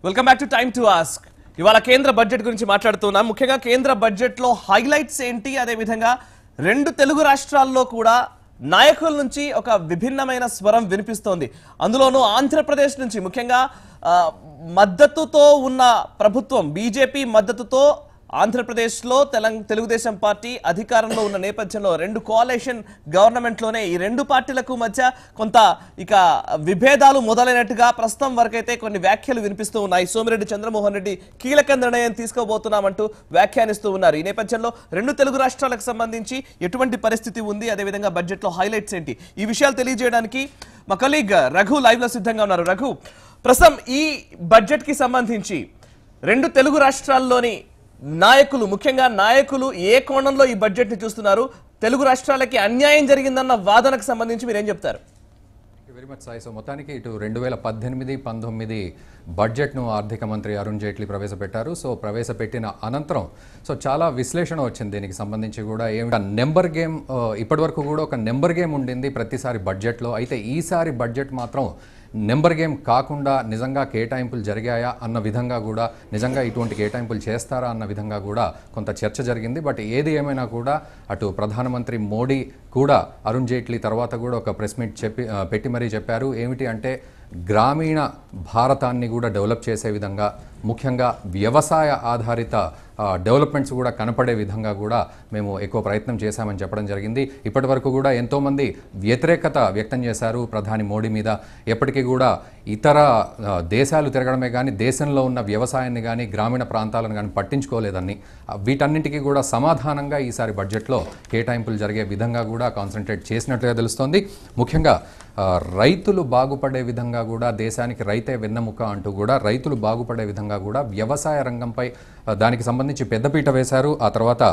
Welcome back to time to ask ఇవాళ కేంద్ర budget గురించి మాట్లాడుతున్నాం ముఖ్యంగా కేంద్ర బడ్జెట్ లో హైలైట్స్ ఏంటి అదే విధంగా రెండు తెలుగు రాష్ట్రాల్లో కూడా నాయకుల నుంచి ఒక విభిన్నమైన స్వరం వినిపిస్తోంది అందులోనూ ఆంధ్రప్రదేశ్ నుంచి ముఖ్యంగా ఆ, మద్దతుతో ఉన్న ప్రభుత్వం బీజేపీ మద్దతుతో ఆంధ్రప్రదేశ్లో తెలంగ తెలుగుదేశం పార్టీ అధికారంలో ఉన్న నేపథ్యంలో రెండు కోఆలేషన్ గవర్నమెంట్లోనే ఈ రెండు పార్టీలకు మధ్య కొంత ఇక విభేదాలు మొదలైనట్టుగా ప్రస్తుతం వరకైతే కొన్ని వ్యాఖ్యలు వినిపిస్తూ ఉన్నాయి సోమిరెడ్డి చంద్రమోహన్ రెడ్డి కీలక నిర్ణయం తీసుకోబోతున్నామంటూ వ్యాఖ్యానిస్తూ ఉన్నారు ఈ నేపథ్యంలో రెండు తెలుగు రాష్ట్రాలకు సంబంధించి ఎటువంటి పరిస్థితి ఉంది అదేవిధంగా బడ్జెట్లో హైలైట్స్ ఏంటి ఈ విషయాలు తెలియజేయడానికి మా కలీగ్ రఘు లైవ్ లో సిద్ధంగా ఉన్నారు రఘు ప్రస్తుతం ఈ బడ్జెట్ కి సంబంధించి రెండు తెలుగు రాష్ట్రాల్లోని నాయకులు ముఖ్యంగా నాయకులు ఏ కోణంలో ఈ బడ్జెట్ ని చూస్తున్నారు తెలుగు రాష్ట్రాలకి అన్యాయం జరిగిందన్న వాదనకు సంబంధించి మీరేం చెప్తారు వెరీ మచ్ సాయి సో మొత్తానికి ఇటు రెండు వేల పద్దెనిమిది పంతొమ్మిది బడ్జెట్ను ఆర్థిక మంత్రి అరుణ్ జైట్లీ ప్రవేశపెట్టారు సో ప్రవేశపెట్టిన అనంతరం సో చాలా విశ్లేషణ వచ్చింది దీనికి సంబంధించి కూడా ఏమిటి నెంబర్ గేమ్ ఆ, ఇప్పటివరకు కూడా ఒక నెంబర్ గేమ్ ఉండింది ప్రతిసారి బడ్జెట్లో అయితే ఈసారి బడ్జెట్ మాత్రం నెంబర్ గేమ్ కాకుండా నిజంగా కేటాయింపులు జరిగాయా అన్న విధంగా కూడా నిజంగా ఇటువంటి కేటాయింపులు చేస్తారా అన్న విధంగా కూడా కొంత చర్చ జరిగింది బట్ ఏది ఏమైనా కూడా అటు ప్రధానమంత్రి మోడీ కూడా అరుణ్ జైట్లీ తర్వాత కూడా ఒక ప్రెస్ మీట్ చెప్పి ఆ, పెట్టి మరీ చెప్పారు ఏమిటి అంటే గ్రామీణ భారతాన్ని కూడా డెవలప్ చేసే విధంగా ముఖ్యంగా వ్యవసాయ ఆధారిత ఆ, డెవలప్మెంట్స్ కూడా కనపడే విధంగా కూడా మేము ఎక్కువ ప్రయత్నం చేశామని చెప్పడం జరిగింది ఇప్పటి వరకు కూడా ఎంతోమంది వ్యతిరేకత వ్యక్తం చేశారు ప్రధాని మోడీ మీద ఎప్పటికీ కూడా ఇతర ఆ, దేశాలు తిరగడమే కానీ దేశంలో ఉన్న వ్యవసాయాన్ని కానీ గ్రామీణ ప్రాంతాలను కానీ పట్టించుకోలేదని ఆ, వీటన్నిటికీ కూడా సమాధానంగా ఈసారి బడ్జెట్లో కేటాయింపులు జరిగే విధంగా కూడా కాన్సన్ట్రేట్ చేసినట్లుగా తెలుస్తోంది ముఖ్యంగా ఆ, రైతులు బాగుపడే విధంగా కూడా దేశానికి రైతే వెన్నెముక అంటూ కూడా రైతులు బాగుపడే విధంగా కూడా వ్యవసాయ రంగంపై ఆ, దానికి సంబంధించి పెద్దపీట వేశారు ఆ తర్వాత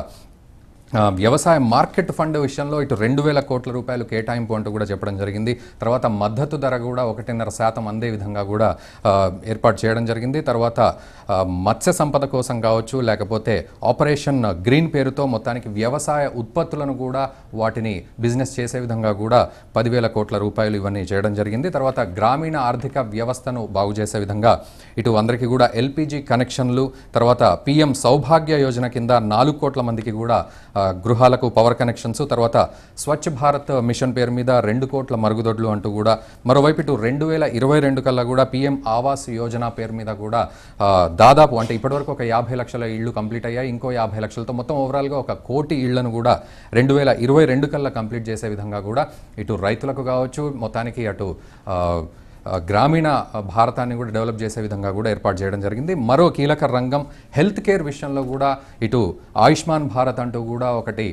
ఆ, వ్యవసాయ మార్కెట్ ఫండ్ విషయంలో ఇటు రెండు వేల కోట్ల రూపాయలు కేటాయింపు అంటూ కూడా చెప్పడం జరిగింది తర్వాత మద్దతు ధర కూడా ఒకటిన్నర శాతం అందే విధంగా కూడా ఆ, ఏర్పాటు చేయడం జరిగింది తర్వాత ఆ, మత్స్య సంపద కోసం కావచ్చు లేకపోతే ఆపరేషన్ గ్రీన్ పేరుతో మొత్తానికి వ్యవసాయ ఉత్పత్తులను కూడా వాటిని బిజినెస్ చేసే విధంగా కూడా పదివేల కోట్ల రూపాయలు ఇవన్నీ చేయడం జరిగింది తర్వాత గ్రామీణ ఆర్థిక వ్యవస్థను బాగు చేసే విధంగా ఇటు అందరికీ కూడా ఎల్పిజి కనెక్షన్లు తర్వాత పిఎం సౌభాగ్య యోజన కింద నాలుగు కోట్ల మందికి కూడా ఆ, గృహాలకు పవర్ కనెక్షన్స్ తర్వాత స్వచ్ఛ భారత్ మిషన్ పేరు మీద రెండు కోట్ల మరుగుదొడ్లు అంటూ కూడా మరోవైపు ఇటు రెండు వేల ఇరవై రెండు కల్లా కూడా పిఎం ఆవాస్ యోజన పేరు మీద కూడా ఆ, దాదాపు అంటే ఇప్పటివరకు ఒక యాభై లక్షల ఇళ్ళు కంప్లీట్ అయ్యాయి ఇంకో యాభై లక్షలతో మొత్తం ఓవరాల్గా ఒక కోటి ఇళ్లను కూడా రెండు వేల ఇరవై రెండు కల్లా కంప్లీట్ చేసే విధంగా కూడా ఇటు రైతులకు కావచ్చు మొత్తానికి అటు ఆ, ఆ, గ్రామీణ భారతాన్ని కూడా డెవలప్ చేసే విధంగా కూడా ఏర్పాటు చేయడం జరిగింది మరో కీలక రంగం హెల్త్ కేర్ విషయంలో కూడా ఇటు ఆయుష్మాన్ భారత్ అంటూ కూడా ఒకటి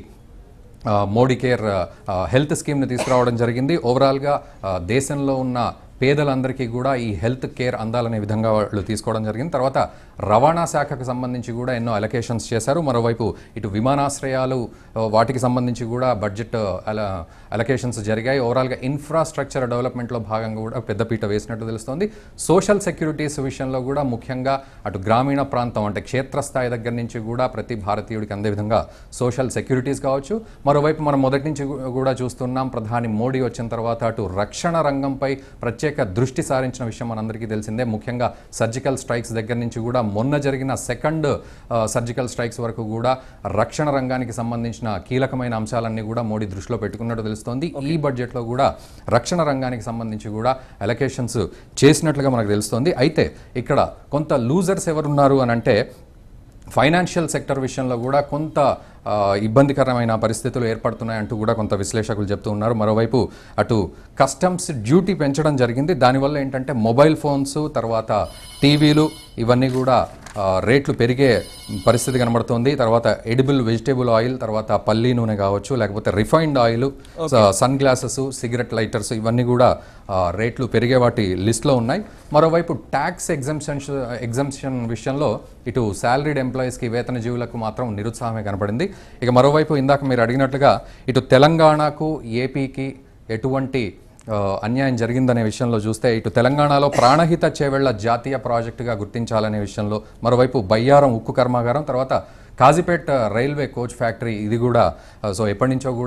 ఆ, మోడీ కేర్ ఆ, హెల్త్ స్కీమ్ని తీసుకురావడం జరిగింది ఓవరాల్గా ఆ, దేశంలో ఉన్న పేదలందరికీ కూడా ఈ హెల్త్ కేర్ అందాలనే విధంగా వాళ్ళు తీసుకోవడం జరిగింది తర్వాత రవాణా శాఖకు సంబంధించి కూడా ఎన్నో అలొకేషన్స్ చేశారు మరోవైపు ఇటు విమానాశ్రయాలు ఆ, వాటికి సంబంధించి కూడా బడ్జెట్ అలొకేషన్స్ జరిగాయి ఓవరాల్గా ఇన్ఫ్రాస్ట్రక్చర్ డెవలప్మెంట్లో భాగంగా కూడా పెద్దపీట వేసినట్టు తెలుస్తోంది సోషల్ సెక్యూరిటీస్ విషయంలో కూడా ముఖ్యంగా అటు గ్రామీణ ప్రాంతం అంటే క్షేత్రస్థాయి దగ్గర నుంచి కూడా ప్రతి భారతీయుడికి అందే విధంగా సోషల్ సెక్యూరిటీస్ కావచ్చు మరోవైపు మనం మొదటి నుంచి గు- కూడా చూస్తున్నాం ప్రధాని మోడీ వచ్చిన తర్వాత అటు రక్షణ రంగంపై ప్రత్యేక దృష్టి సారించిన విషయం మనందరికీ తెలిసిందే ముఖ్యంగా సర్జికల్ స్ట్రైక్స్ దగ్గర నుంచి కూడా మొన్న జరిగిన సెకండ్ సర్జికల్ స్ట్రైక్స్ వరకు కూడా రక్షణ రంగానికి సంబంధించిన కీలకమైన అంశాలన్నీ కూడా మోడీ దృష్టిలో పెట్టుకున్నట్టు తెలుస్తోంది ఈ బడ్జెట్లో కూడా రక్షణ రంగానికి సంబంధించి కూడా అలొకేషన్స్ చేసినట్లుగా మనకు తెలుస్తోంది అయితే ఇక్కడ కొంత లూజర్స్ ఎవరున్నారు అని అంటే ఫైనాన్షియల్ సెక్టర్ విషయంలో కూడా కొంత ఆ, ఇబ్బందికరమైన పరిస్థితులు ఏర్పడుతున్నాయంటూ కూడా కొంత విశ్లేషకులు చెప్తూ ఉన్నారు మరోవైపు అటు కస్టమ్స్ డ్యూటీ పెంచడం జరిగింది దానివల్ల ఏంటంటే మొబైల్ ఫోన్స్ తర్వాత టీవీలు ఇవన్నీ కూడా ఆ, రేట్లు పెరిగే పరిస్థితి కనబడుతోంది తర్వాత ఎడిబుల్ వెజిటేబుల్ ఆయిల్ తర్వాత పల్లీ నూనె కావచ్చు లేకపోతే refined oil sunglasses cigarette lighters ఇవన్నీ కూడా ఆ, రేట్లు పెరిగే వాటి లిస్ట్లో ఉన్నాయి మరోవైపు ట్యాక్స్ ఎగ్జంప్షన్స్ ఎగ్జంప్షన్ విషయంలో ఇటు శాలరీడ్ ఎంప్లాయీస్కి వేతన జీవులకు మాత్రం నిరుత్సాహమే కనపడింది ఇక మరోవైపు ఇందాక మీరు అడిగినట్లుగా ఇటు తెలంగాణకు ఏపీకి ఎటువంటి ఆ, అన్యాయం జరిగిందనే విషయంలో చూస్తే ఇటు తెలంగాణలో ప్రాణహిత చేవెళ్ల జాతీయ ప్రాజెక్టుగా గుర్తించాలనే విషయంలో మరోవైపు బయ్యారం ఉక్కు కర్మాగారం తర్వాత కాజీపేట్ రైల్వే కోచ్ ఫ్యాక్టరీ ఇది కూడా ఆ, సో ఎప్పటి నుంచో కూడా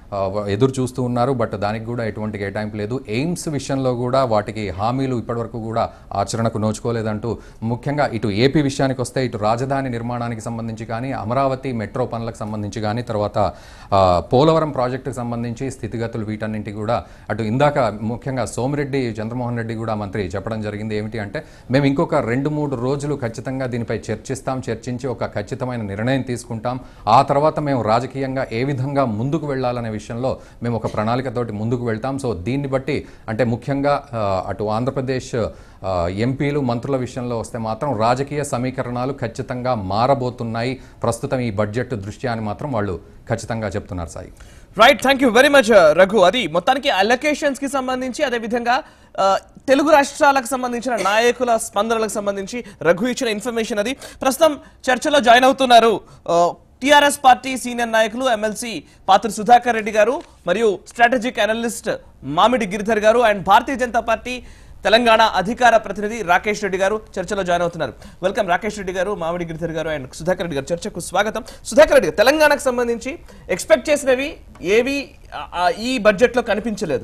ఆ, ఎదురు చూస్తూ ఉన్నారు బట్ దానికి కూడా ఎటువంటి కేటాయింపు లేదు ఎయిమ్స్ విషయంలో కూడా వాటికి హామీలు ఇప్పటివరకు కూడా ఆచరణకు నోచుకోలేదంటూ ముఖ్యంగా ఇటు ఏపీ విషయానికి వస్తే ఇటు రాజధాని నిర్మాణానికి సంబంధించి కానీ అమరావతి మెట్రో పనులకు సంబంధించి కానీ తర్వాత ఆ, పోలవరం ప్రాజెక్టుకు సంబంధించి స్థితిగతులు వీటన్నింటి కూడా అటు ఇందాక ముఖ్యంగా సోమిరెడ్డి చంద్రమోహన్ రెడ్డి కూడా మంత్రి చెప్పడం జరిగింది ఏమిటి అంటే మేము ఇంకొక రెండు మూడు రోజులు ఖచ్చితంగా దీనిపై చర్చిస్తాం చర్చించి ఒక ఖచ్చితమైన నిర్ణయం తీసుకుంటాం ఆ తర్వాత మేము రాజకీయంగా ఏ విధంగా ముందుకు వెళ్ళాలనే విషయంలో మేము ఒక ప్రణాళికతోటి ముందుకు వెళ్తాం సో దీన్ని బట్టి అంటే ముఖ్యంగా ఆ, అటు ఆంధ్రప్రదేశ్ ఆ, ఎంపీలు మంత్రుల విషయంలో వస్తే మాత్రం రాజకీయ సమీకరణాలు ఖచ్చితంగా మారబోతున్నాయి ప్రస్తుతం ఈ బడ్జెట్ దృష్ట్యా అని మాత్రం వాళ్ళు ఖచ్చితంగా చెప్తున్నారు Sai right thank you very much Raghu అది మొత్తానికి అలొకేషన్స్ కి సంబంధించి అదే విధంగా ఆ, తెలుగు రాష్ట్రాలకు సంబంధించిన నాయకుల స్పందనలకు సంబంధించి రఘు ఇచ్చిన ఇన్ఫర్మేషన్ అది ప్రస్తుతం చర్చలో జాయిన్ అవుతున్నారు టిఆర్ఎస్ పార్టీ సీనియర్ నాయకులు ఎమ్మెల్సీ పాత్ర సుధాకర్ రెడ్డి గారు మరియు స్ట్రాటజిక్ అనలిస్ట్ మామిడి గిరిధర్ గారు అండ్ భారతీయ జనతా పార్టీ తెలంగాణ అధికార ప్రతినిధి రాకేష్ రెడ్డి గారు చర్చలో జాయిన్ అవుతున్నారు వెల్కమ్ రాకేష్ రెడ్డి గారు మామిడి గిరిధర్ గారు అండ్ సుధాకర్ రెడ్డి గారు చర్చకు స్వాగతం సుధాకర్ రెడ్డి గారు తెలంగాణకు సంబంధించి ఎక్స్పెక్ట్ చేసినవి ఏవి ఆ, ఆ, ఈ బడ్జెట్ లో కనిపించలేదు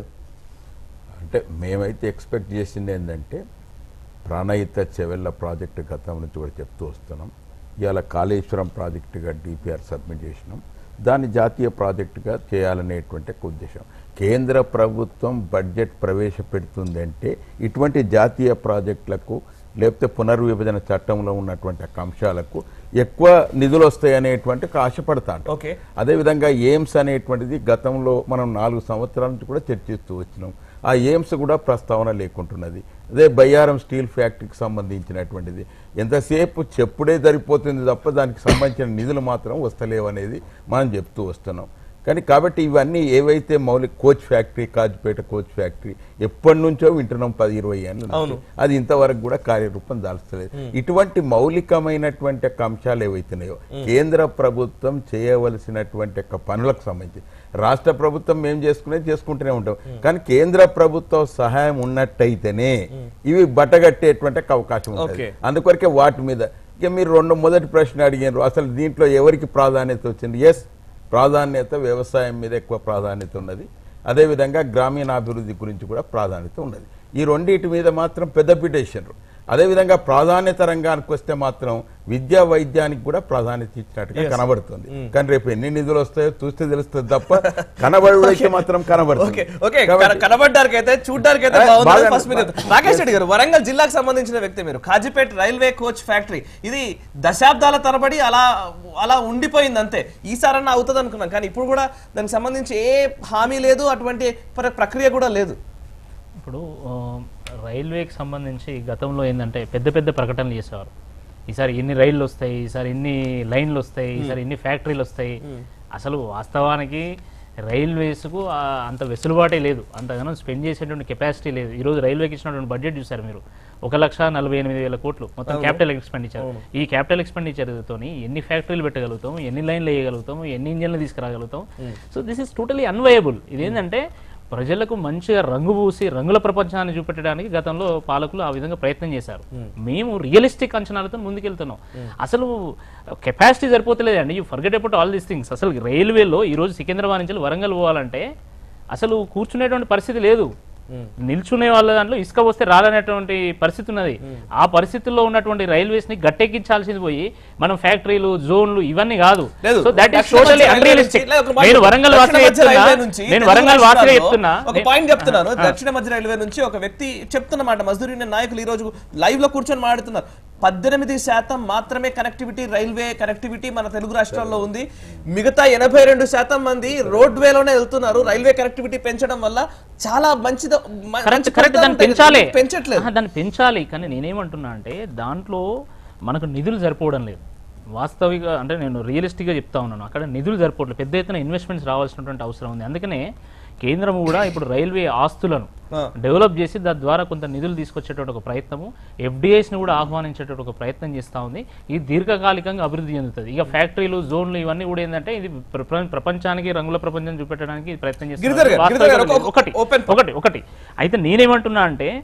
అంటే మేమైతే ఎక్స్పెక్ట్ చేసింది ఏంటంటే ప్రాణహిత చెవెళ్ళ ప్రాజెక్టు గతం నుంచి కూడా చెప్తూ వస్తున్నాం ఇవాళ కాళేశ్వరం ప్రాజెక్టుగా డిపిఆర్ సబ్మిట్ చేసినాం దాన్ని జాతీయ ప్రాజెక్టుగా చేయాలనేటువంటి ఒక ఉద్దేశం కేంద్ర ప్రభుత్వం బడ్జెట్ ప్రవేశపెడుతుంది అంటే ఇటువంటి జాతీయ ప్రాజెక్టులకు లేకపోతే పునర్విభజన చట్టంలో ఉన్నటువంటి ఒక అంశాలకు ఎక్కువ నిధులు వస్తాయనేటువంటి ఒక ఆశపడతాడు ఓకే అదేవిధంగా ఎయిమ్స్ అనేటువంటిది గతంలో మనం నాలుగు సంవత్సరాల నుంచి కూడా చర్చిస్తూ వచ్చినాం ఆ ఎయిమ్స్ కూడా ప్రస్తావన లేకుంటున్నది అదే బయ్యారం స్టీల్ ఫ్యాక్టరీకి సంబంధించినటువంటిది ఎంతసేపు చెప్పుడే సరిపోతుంది తప్ప దానికి సంబంధించిన నిధులు మాత్రం వస్తలేవు అనేది మనం చెప్తూ వస్తున్నాం కానీ కాబట్టి ఇవన్నీ ఏవైతే మౌలిక coach factory Kazipet coach factory ఎప్పటి నుంచో వింటున్నాం పది ఇరవై ఏళ్ళ నుంచి. అవును. అది ఇంతవరకు కూడా కార్యరూపం దాల్చలేదు ఇటువంటి మౌలికమైనటువంటి యొక్క అంశాలు ఏవైతున్నాయో కేంద్ర ప్రభుత్వం చేయవలసినటువంటి యొక్క పనులకు సంబంధించి రాష్ట్ర ప్రభుత్వం మేము చేసుకునేది చేసుకుంటూనే ఉంటాం కానీ కేంద్ర ప్రభుత్వ సహాయం ఉన్నట్టయితేనే ఇవి బట్టగట్టేటువంటి ఒక అవకాశం ఉంటుంది Okay. అందుకొరకే వాటి మీద ఇక మీరు రెండు మొదటి ప్రశ్న అడిగారు అసలు దీంట్లో ఎవరికి ప్రాధాన్యత వచ్చింది ఎస్ ప్రాధాన్యత వ్యవసాయం మీద ఎక్కువ ప్రాధాన్యత ఉన్నది అదేవిధంగా గ్రామీణాభివృద్ధి గురించి కూడా ప్రాధాన్యత ఉన్నది ఈ రెండింటి మీద మాత్రం పెద్దపీట వేసారు అదేవిధంగా ప్రాధాన్యత రంగానికి వస్తే మాత్రం విద్యా వైద్యానికి కూడా ప్రాధాన్యత ఇచ్చినట్టుగా కనబడుతుంది కానీ రేపు ఎన్ని నిధులు వస్తాయో చూస్తే తెలుస్తుంది తప్ప కనబడుడికి మాత్రం ఓకే కనబడుతుంది ఓకే కాబట్టి- కనబడ్డానికైతే చూడ్డానికైతే ఏ, బాగుంది బాగా- ఫస్ట్ మీరు రాకేష్ రెడ్డి గారు వరంగల్ జిల్లాకు సంబంధించిన వ్యక్తి మీరు కాజీపేట రైల్వే కోచ్ ఫ్యాక్టరీ ఇది దశాబ్దాల తరబడి అలా అలా ఉండిపోయింది అంతే ఈసారన్నా అవుతుంది అనుకున్నాం కానీ ఇప్పుడు కూడా దానికి సంబంధించి ఏ హామీ లేదు అటువంటి ప్ర- ప్రక్రియ కూడా లేదు ఇప్పుడు ఆ, రైల్వేకి సంబంధించి గతంలో ఏంటంటే పెద్ద పెద్ద ప్రకటనలు చేసేవారు ఈసారి ఎన్ని రైళ్లు వస్తాయి ఈసారి ఎన్ని లైన్లు వస్తాయి ఈసారి ఎన్ని ఫ్యాక్టరీలు వస్తాయి అసలు వాస్తవానికి రైల్వేస్కు ఆ, అంత వెసులుబాటే లేదు అంతగానో స్పెండ్ చేసేటువంటి కెపాసిటీ లేదు ఈరోజు రైల్వేకి ఇచ్చినటువంటి బడ్జెట్ చూసారు మీరు ఒక లక్ష నలభై ఎనిమిది వేల కోట్లు మొత్తం క్యాపిటల్ ఎక్స్పెండిచర్ ఈ క్యాపిటల్ ఎక్స్పెండిచర్తోని ఎన్ని ఫ్యాక్టరీలు పెట్టగలుగుతాం ఎన్ని లైన్లు వేయగలుగుతాం ఎన్ని ఇంజన్లు తీసుకురాగలుగుతాం so this is totally unviable ఇదేంటంటే ప్రజలకు మంచిగా రంగు పూసి రంగుల ప్రపంచాన్ని చూపెట్టడానికి గతంలో పాలకులు ఆ విధంగా ప్రయత్నం చేశారు మేము రియలిస్టిక్ అంచనాలతో ముందుకెళ్తున్నాం అసలు కెపాసిటీ సరిపోతలేదండి you forget about all these things అసలు రైల్వేలో ఈ రోజు సికింద్రాబాద్ నుంచి వరంగల్ పోవాలంటే అసలు కూర్చునేటువంటి పరిస్థితి లేదు నిల్చునే వాళ్ళ దాంట్లో ఇసుక వస్తే రాలనేటువంటి పరిస్థితి ఉన్నది ఆ పరిస్థితుల్లో ఉన్నటువంటి రైల్వేస్ ని గట్టెక్కించాల్సింది పోయి మనం ఫ్యాక్టరీలు జోన్లు ఇవన్నీ కాదు లేదు సో దట్ ఈస్ దక్షిణ టోటలీ మధ్య రైల్వే అన్రియలిస్టిక్ నుంచి- లేదు, ఒక మాట నేను వరంగల్ దక్షిణ వాసిగా మధ్య చెప్తున్నా రైల్వే నుంచి నేను తెలుగు వరంగల్ వాసిగా రాష్ట్రాల్లో చెప్తున్నా ఒక నే- పాయింట్ చెప్తున్నాను దక్షిణ మధ్య రైల్వే నుంచి ఒక వ్యక్తి చెప్తున్నమాట మజ్దూర్ యూనియన్ నాయకులు ఈ రోజు లైవ్ లో కూర్చొని మాట్లాడుతున్నారు పద్దెనిమిది శాతం మాత్రమే కనెక్టివిటీ రైల్వే కనెక్టివిటీ మన తెలుగు రాష్ట్రాల్లో ఉంది మిగతా ఎనభై రెండు శాతం మంది రోడ్ వేలోనే వెళ్తున్నారు రైల్వే కనెక్టివిటీ పెంచడం వల్ల చాలా మంచిది మ- కరెక్ట్ మంచి కరెక్ట్ ఫలితాలు దాన్ని ఉంటాయి. పెంచాలి పెంచట్లేదు ఆహా, దాన్ని పెంచాలి కానీ నేనేమంటున్నా అంటే దాంట్లో మనకు నిధులు సరిపోవడం లేదు వాస్తవిక అంటే నేను రియలిస్టిక్గా చెప్తా ఉన్నాను అక్కడ నిధులు సరిపోవట్లేదు పెద్ద ఎత్తున ఇన్వెస్ట్మెంట్స్ రావాల్సినటువంటి అవసరం ఉంది అందుకనే కేంద్రం కూడా ఇప్పుడు రైల్వే ఆస్తులను ఆ. డెవలప్ చేసి దాని ద్వారా కొంత నిధులు తీసుకొచ్చేటువంటి ఒక ప్రయత్నము FDIs ని కూడా ఆహ్వానించేటువంటి ఒక ప్రయత్నం చేస్తూ ఉంది ఇది దీర్ఘకాలికంగా అభివృద్ధి చెందుతుంది ఇక ఫ్యాక్టరీలు జోన్లు ఇవన్నీ కూడా ఏంటంటే ఇది ప్రప- ప్రపంచానికి రంగుల ప్రపంచం చూపెట్టడానికి ఇది ప్రయత్నం గిరిధర్ గారు, చేస్తున్నారు. గిరిధర్ గారు, వాస్తవికంగా ఒక- ఒకటి open- ఒకటి ఒకటి అయితే నేనేమంటున్నా అంటే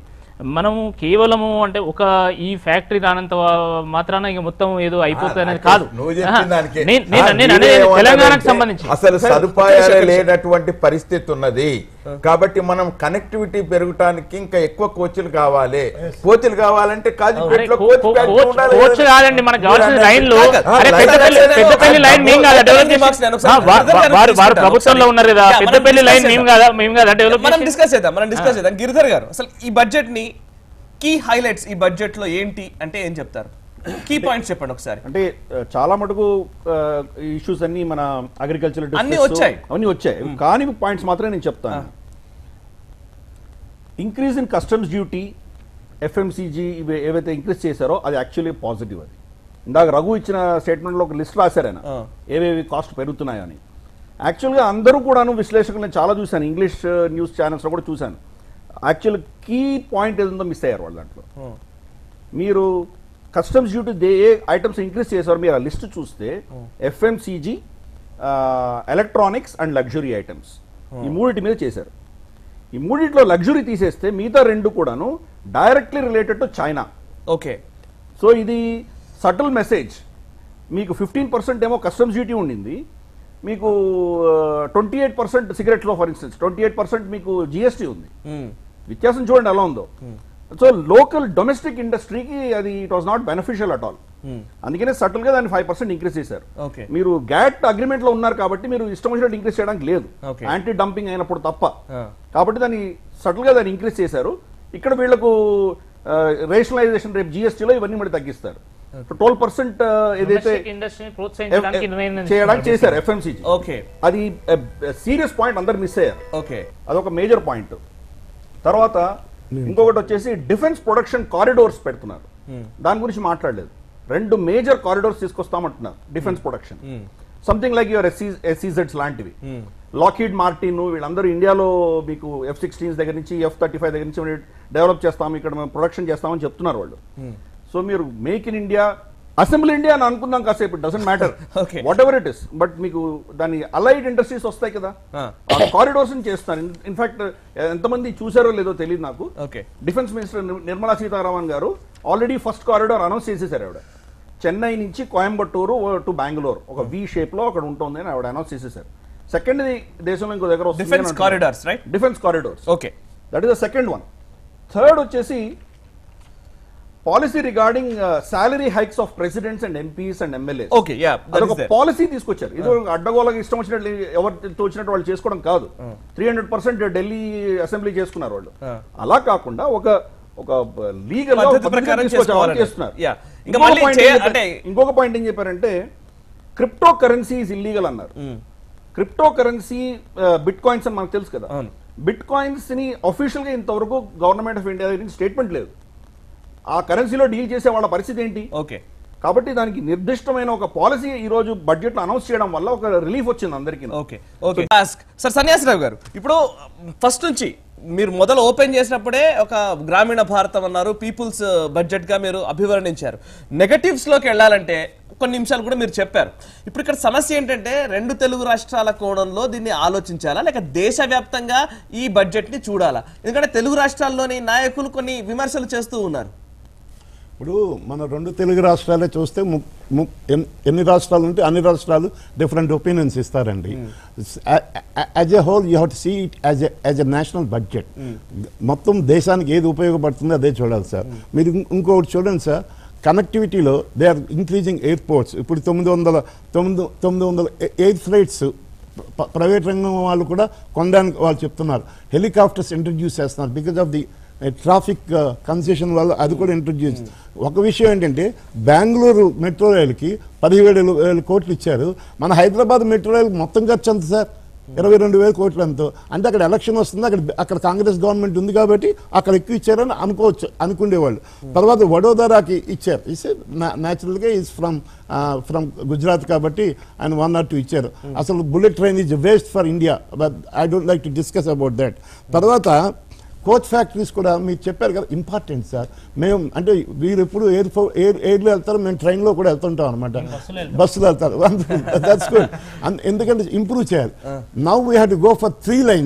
మనము కేవలము అంటే ఒక ఈ ఫ్యాక్టరీ రానంత మాత్రాన ఇక మొత్తం ఏదో అయిపోతుంది అనేది కాదు నువ్వు చెప్పిన దానికే. ఆహా. నేను- నేను ఆ, నేను మీరే అనేది ఏమంటారంటే తెలంగాణకు సంబంధించి అసలు సదుపాయాలే లేనటువంటి పరిస్థితి ఉన్నది కాబట్టి మనం కనెక్టివిటీ పెరగటానికి ఇంకా ఎక్కువ కోచ్లు కావాలి కోచ్లు కావాలంటే కాజీపేటలో కో- కోచ్ కో- ఫ్యాక్టరీ కోచ్ ఉండాలి కోచ్ కదా. కాదండి మనకు కావాల్సిన మీరు లైన్లు అన్నట్టు కాదు. అరే ఆ, పెద్దపల్లి లైన్ పెద్దపల్లి లైన్ మేము కదా డెవలప్ లైన్ మార్క్స్ నేను ఒకసారి వా- గిరిధర్ గారిని వారు వారు తీసుకుంటాను. ప్రభుత్వంలో ఉన్నారు కదా యా, మనం పెద్దపల్లి లైన్ discuss మేము చేద్దాం. కదా మేము కదా డెవలప్ మనం డిస్కస్ చేద్దాం మనం డిస్కస్ చేద్దాం గిరిధర్ గారు అసలు ఈ బడ్జెట్ ని కీ హైలైట్స్ ఈ బడ్జెట్ లో ఏంటి అంటే ఏం చెప్తారు కీ పాయింట్స్ చెప్పండి ఒకసారి అంటే ఆ, చాలా మటుకు ఇష్యూస్ అన్ని మన అగ్రికల్చర్ అన్నీ వచ్చాయి. అన్ని వచ్చాయి కానీ పాయింట్స్ మాత్రమే నేను చెప్తాను increase in customs duty FMCG ఇవి ఏవైతే ఇంక్రీజ్ చేశారో అది యాక్చువల్లీ పాజిటివ్ అది ఇందాక రఘు ఇచ్చిన స్టేట్మెంట్లో ఒక లిస్ట్ రాశారు ఆయన ఆ. ఏవేవి కాస్ట్ పెరుగుతున్నాయని యాక్చువల్గా అందరూ కూడాను విశ్లేషకులు నేను చాలా చూశాను ఇంగ్లీష్ న్యూస్ ఛానల్స్లో కూడా చూశాను యాక్చువల్ కీ పాయింట్ ఏదో మిస్ అయ్యారు వాళ్ళ దాంట్లో మీరు customs duty they a items increase చేశారు మీరు ఆ లిస్ట్ చూస్తే FMCG electronics and luxury items ఈ మూడింటి మీద చేశారు ఈ మూడిట్లో లగ్జరీ తీసేస్తే మిగతా రెండు కూడాను directly related to China okay so ఇది సటిల్ మెసేజ్ మీకు ఫిఫ్టీన్ పర్సెంట్ ఏమో కస్టమ్స్ డ్యూటీ ఉండింది మీకు ట్వంటీ ఎయిట్ పర్సెంట్ సిగరెట్లో for instance twenty eight percent మీకు జిఎస్టీ ఉంది వ్యత్యాసం చూడండి ఎలా ఉందో సో లోకల్ డొమెస్టిక్ ఇండస్ట్రీకి అది it was not beneficial at all అందుకనే సటిల్ గా దాన్ని ఫైవ్ పర్సెంట్ ఇంక్రీజ్ చేశారు Okay. మీరు గ్యాట్ అగ్రిమెంట్ లో ఉన్నారు కాబట్టి మీరు ఇష్టం వచ్చినట్టు ఇంక్రీజ్ చేయడానికి లేదు Okay. యాంటీ డంపింగ్ అయినప్పుడు తప్ప Ah. కాబట్టి దాన్ని సటిల్ గా దాన్ని ఇంక్రీజ్ చేశారు ఇక్కడ వీళ్ళకు రేషనలైజేషన్ రేపు జిఎస్టీలో ఇవన్నీ మళ్ళీ తగ్గిస్తారు ట్వెల్వ్ పర్సెంట్ ఏదైతే ఇండస్ట్రీని ప్రోత్సహించడానికి నిర్ణయం చేయడానికి చేశారు ఎఫ్ఎంసీజీ ఓకే అది సీరియస్ పాయింట్ అందరు మిస్ అయ్యారు ఓకే అదొక మేజర్ పాయింట్ తర్వాత ఇంకొకటి వచ్చేసి డిఫెన్స్ ప్రొడక్షన్ కారిడోర్స్ పెడుతున్నారు దాని గురించి మాట్లాడలేదు రెండు మేజర్ కారిడోర్స్ తీసుకొస్తామంటున్నారు defence production something like your SC ఎస్సీజెడ్స్ లాంటివి లాకీడ్ మార్టిన్ వీళ్ళందరూ ఇండియాలో మీకు ఎఫ్ సిక్స్టీన్స్ దగ్గర నుంచి ఎఫ్ థర్టీ ఫైవ్ దగ్గర నుంచి డెవలప్ చేస్తాము ఇక్కడ మేము ప్రొడక్షన్ చేస్తామని చెప్తున్నారు వాళ్ళు సో మీరు make in India assembly India అని అనుకుందాం కాసేపు doesn't matter Okay. Whatever it is but మీకు దాని అలైడ్ ఇండస్ట్రీస్ వస్తాయి కదా Ah. ఆ కారిడోర్స్ చేస్తారు ఇన్ఫాక్ట్ ఎంతమంది చూసారో లేదో తెలియదు నాకు ఓకే డిఫెన్స్ మినిస్టర్ నిర్- నిర్మలా సీతారామన్ గారు ఆల్రెడీ ఫస్ట్ కారిడార్ అనౌన్స్ చేసేసారు ఆవిడ చెన్నై నుంచి కోయంబత్తూరు టు బెంగళూరు ఒక వి షేప్ లో అక్కడ ఉంటుంది అని ఆవిడ అనౌన్స్ చేసేసారు సెకండ్ దేశంలో ఇంకో దగ్గర వస్తుంది Defense corridors, right? Defence corridors okay that is the second one third వచ్చేసి policy regarding salary hikes of presidents and MPs and MLA Okay, yeah, that అదొక is there. పాలసీ తీసుకొచ్చారు ఇది ఒక అడ్డగోలగా ఇష్టం వచ్చినట్లు ఎవరు వచ్చినట్టు వాళ్ళు చేసుకోవడం కాదు three hundred percent Delhi assembly చేసుకున్నారు వాళ్ళు Ah. అలా కాకుండా ఒక ఒక లీగల్ పద్ధతి ప్రకారం చేసుకోవాలని. చేస్తున్నారు Yeah. ఇంకా ఇంకొక మళ్ళీ point చే- ఏం చెప్పారు- అంటే- ఇంకొక పాయింట్ ఏం చెప్పారంటే క్రిప్టో కరెన్సీ ఇస్ ఇల్లీగల్ అన్నారు క్రిప్టో కరెన్సీ బిట్ కాయిన్స్ అని మనకు తెలుసు కదా అవును. బిట్ కాయిన్స్ ని అఫీషియల్ గా ఇంతవరకు గవర్నమెంట్ ఆఫ్ ఇండియా దగ్గర స్టేట్మెంట్ లేదు ఆ కరెన్సీలో డీల్ చేసే వాళ్ళ పరిస్థితి ఏంటి ఓకే కాబట్టి దానికి నిర్దిష్టమైన ఒక పాలసీ ఈ రోజు బడ్జెట్ లో అనౌన్స్ చేయడం వల్ల ఒక రిలీఫ్ వచ్చింది అందరికీ ఓకే ఓకే సార్ సన్యాసరావు గారు ఇప్పుడు ఫస్ట్ నుంచి మీరు మొదలు ఓపెన్ చేసినప్పుడే ఒక గ్రామీణ భారతం అన్నారు పీపుల్స్ బడ్జెట్ గా మీరు అభివర్ణించారు నెగటివ్స్ లోకి వెళ్ళాలంటే కొన్ని నిమిషాలు కూడా మీరు చెప్పారు ఇప్పుడు ఇక్కడ సమస్య ఏంటంటే రెండు తెలుగు రాష్ట్రాల కోణంలో దీన్ని ఆలోచించాలా లేక దేశవ్యాప్తంగా ఈ బడ్జెట్ ని చూడాలా ఎందుకంటే తెలుగు రాష్ట్రాల్లోని నాయకులు కొన్ని విమర్శలు చేస్తూ ఉన్నారు ఇప్పుడు మన రెండు తెలుగు రాష్ట్రాలే చూస్తే ము- ము- ఎన్- ఎన్ని రాష్ట్రాలు ఉంటే అన్ని రాష్ట్రాలు డిఫరెంట్ ఒపీనియన్స్ ఇస్తారండి as a whole you have to see it as as a national budget మొత్తం దేశానికి ఏది ఉపయోగపడుతుందో అదే చూడాలి సార్ మీరు ఇం- ఇంకొకటి చూడండి సార్ కనెక్టివిటీలో దే ఆర్ ఇంక్రీజింగ్ ఎయిర్పోర్ట్స్ ఇప్పుడు తొమ్మిది వందల తొమ్మిది తొమ్మిది వందల ఎయిర్ ఫ్లైట్స్ ప్ర- ప్రైవేట్ రంగం వాళ్ళు కూడా కొనడానికి వాళ్ళు చెప్తున్నారు హెలికాప్టర్స్ ఇంట్రడ్యూస్ చేస్తున్నారు because of the traffic concession వల్ల అది కూడా ఇంట్రడ్యూస్ ఒక విషయం ఏంటంటే బెంగళూరు మెట్రో రైలుకి పదిహేడు వేల కోట్లు ఇచ్చారు మన హైదరాబాద్ మెట్రో రైలు మొత్తం ఖర్చు ఎంత సార్ ఇరవై రెండు వేల కోట్లు ఎంతో అంటే అక్కడ ఎలక్షన్ వస్తుంది అక్కడ అక్కడ కాంగ్రెస్ గవర్నమెంట్ ఉంది కాబట్టి అక్కడ ఎక్కువ ఇచ్చారని అనుకోవచ్చు అనుకునేవాళ్ళు తర్వాత వడోదరాకి ఇచ్చారు ఇస్తే న్యాచురల్గా ఈజ్ ఫ్రమ్ ఫ్రమ్ గుజరాత్ కాబట్టి ఆయన వన్ ఆర్ టూ ఇచ్చారు అసలు bullet train is waste for India but I don't like to discuss about that తర్వాత కోచ్ ఫ్యాక్టరీస్ కూడా మీరు చెప్పారు కదా ఇంపార్టెంట్ సార్ మేము అంటే వీరు ఎప్పుడు ఎయిర్ ఫో ఎయిర్ ఎయిర్లో వెళ్తారు మేము ట్రైన్లో కూడా వెళ్తుంటాం అనమాట బస్సులో వెళ్తారు దట్స్ గుడ్ ఎందుకంటే ఇంప్రూవ్ చేయాలి now we have to go for three lines